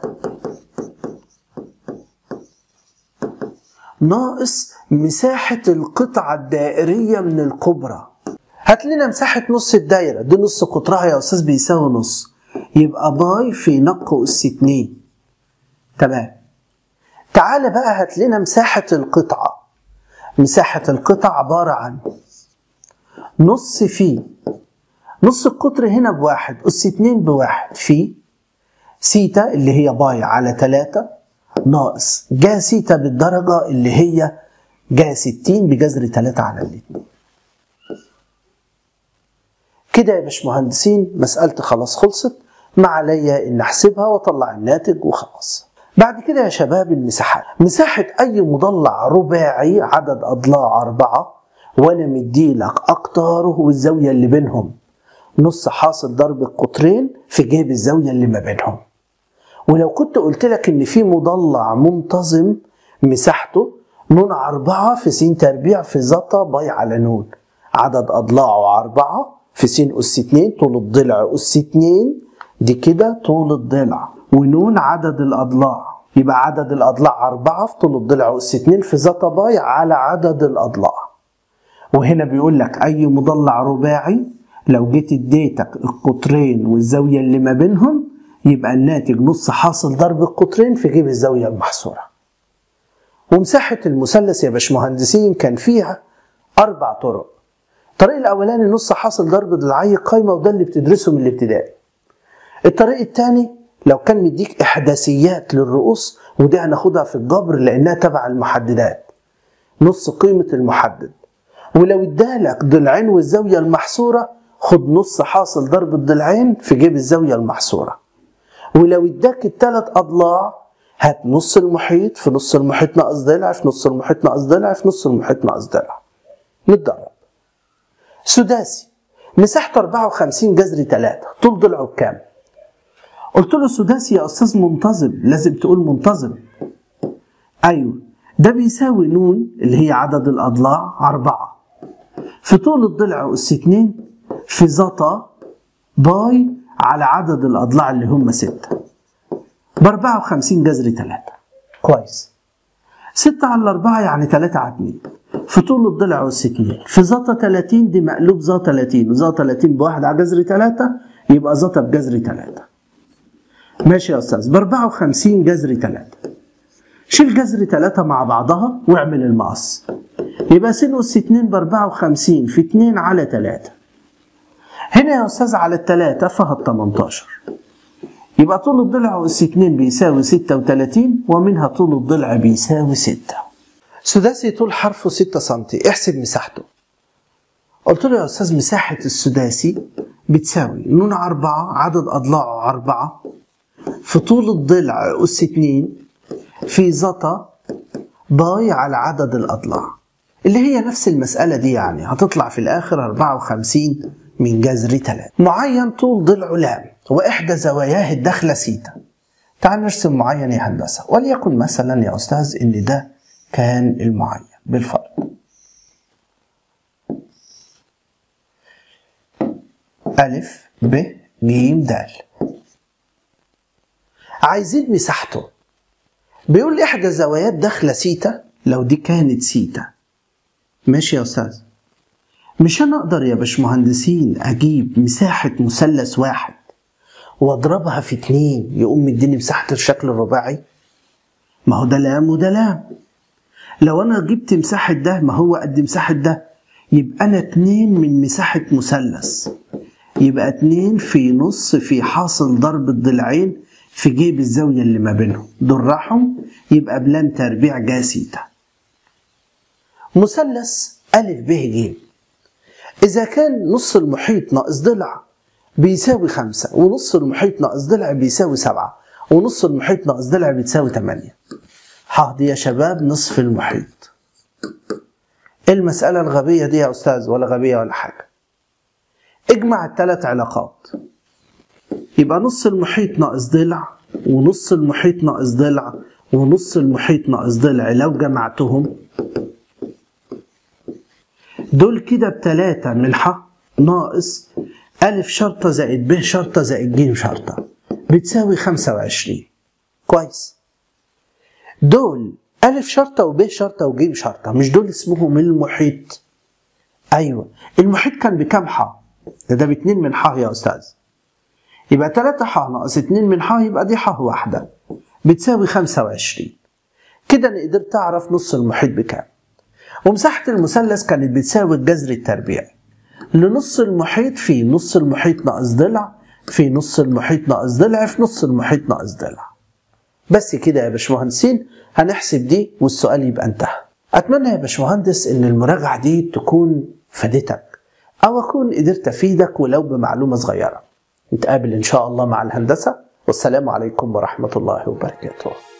ناقص مساحة القطعة الدائرية من الكبرى هات لنا مساحة نص الدايرة دي نص قطرها يا أستاذ بيساوي نص يبقى باي في نق أس 2 تمام تعال بقى هات لنا مساحة القطعة مساحة القطعة عبارة عن نص في نص القطر هنا بواحد أس 2 بواحد في سيتا اللي هي باي على 3 ناقص جا سيتا بالدرجة اللي هي جا 60 بجذر 3 على الاثنين كده يا باشمهندسين مسألتي خلاص خلصت ما عليا ان احسبها واطلع الناتج وخلاص بعد كده يا شباب المساحات مساحة أي مضلع رباعي عدد أضلاع أربعة وأنا مديلك أقطاره والزاوية اللي بينهم نص حاصل ضرب القطرين في جيب الزاوية اللي ما بينهم ولو كنت قلت لك إن في مضلع منتظم مساحته نون أربعة في س تربيع في زتا باي على نون عدد أضلاعه أربعة في س أس اتنين طول الضلع أس اتنين دي كده طول الضلع ونون عدد الأضلاع يبقى عدد الأضلاع أربعة في طول الضلع أس اتنين في زتا باي على عدد الأضلاع وهنا بيقول لك أي مضلع رباعي لو جيت اديتك القطرين والزاوية اللي ما بينهم يبقى الناتج نص حاصل ضرب القطرين في جيب الزاوية المحصورة ومساحة المثلث يا باشمهندسين كان فيها أربع طرق الطريق الأولاني نص حاصل ضرب ضلعي قايمة وده اللي بتدرسه من الابتدائي الطريق الثاني لو كان مديك إحداثيات للرؤوس ودي هناخدها في الجبر لأنها تبع المحددات نص قيمة المحدد ولو ادالك ضلعين والزاوية المحصورة خد نص حاصل ضرب الضلعين في جيب الزاوية المحصورة ولو اداك الثلاث أضلاع هات نص المحيط في نص المحيط ناقص ضلع في نص المحيط ناقص ضلع في نص المحيط ناقص ضلع نتدرب سداسي مساحته 54 جذر 3 طول ضلعه بكام؟ قلت له سداسي يا استاذ منتظم لازم تقول منتظم ايوه ده بيساوي نون اللي هي عدد الاضلاع أربعة في طول الضلع أس 2 في زتا باي على عدد الأضلاع اللي هم ستة ب 54 جذر 3 كويس 6 على 4 يعني 3 على 2 في طول الضلع أس 2 في زتا 30 دي مقلوب زا 30 وزا 30 بواحد على جذر 3 يبقى زتا بجذر 3 ماشي يا أستاذ ب 54 جذر 3 شيل جذر 3 مع بعضها واعمل المقص يبقى س أس 2 ب 54 في 2 على 3 هنا يا أستاذ على التلاتة فهد 18 يبقى طول الضلع أس 2 بيساوي 36 ومنها طول الضلع بيساوي 6 سداسي طول حرفه 6 سم احسب مساحته قلت له يا أستاذ مساحة السداسي بتساوي نون 4 عدد أضلاعه 4 في طول الضلع أس 2 في زتا باي على عدد الأضلاع اللي هي نفس المسألة دي يعني هتطلع في الآخر 54 من جذر 3 معين طول ضلعه لام وإحدى زواياه الداخلة سيتا تعال نرسم معين يا هندسة وليكن مثلا يا أستاذ إن ده كان المعين بالفرض ألف ب ج د عايزين مساحته بيقول لي إحدى زوايات داخلة سيتا لو دي كانت سيتا ماشي يا أستاذ مش أنا أقدر يا باشمهندسين أجيب مساحة مثلث واحد وأضربها في اتنين يقوم مديني مساحة الشكل الرباعي ما هو ده لام وده لام لو أنا جبت مساحة ده ما هو قد مساحة ده يبقى أنا اتنين من مساحة مثلث يبقى اتنين في نص في حاصل ضرب الضلعين في جيب الزاوية اللي ما بينهم دول راحهم يبقى بلام تربيع جا سيتا مثلث ألف ب ج إذا كان نص المحيط ناقص ضلع بيساوي خمسة ونص المحيط ناقص ضلع بيساوي سبعة ونص المحيط ناقص ضلع بتساوي تمانية حاضي يا شباب نصف المحيط إيه المسألة الغبية دي يا أستاذ ولا غبية ولا حاجة اجمع الثلاث علاقات يبقى نص المحيط ناقص ضلع ونص المحيط ناقص ضلع ونص المحيط ناقص ضلع لو جمعتهم دول كده بتلاتة ملحة ناقص ألف شرطة زائد ب شرطة زائد ج شرطة بتساوي 25 كويس دول ألف شرطة وب شرطة وج شرطة مش دول اسمهم المحيط أيوة المحيط كان بكم ح؟ ده ده باتنين من ح يا أستاذ يبقى 3 ح ناقص 2 من ح يبقى دي ح واحدة بتساوي 25 كده أنا قدرت أعرف نص المحيط بكام ومساحة المثلث كانت بتساوي الجذر التربيعي لنص المحيط في نص المحيط ناقص ضلع في نص المحيط ناقص ضلع في نص المحيط ناقص ضلع بس كده يا باشمهندسين هنحسب دي والسؤال يبقى انتهى اتمنى يا باشمهندس ان المراجعه دي تكون فادتك او اكون قدرت افيدك ولو بمعلومه صغيره نتقابل ان شاء الله مع الهندسه والسلام عليكم ورحمه الله وبركاته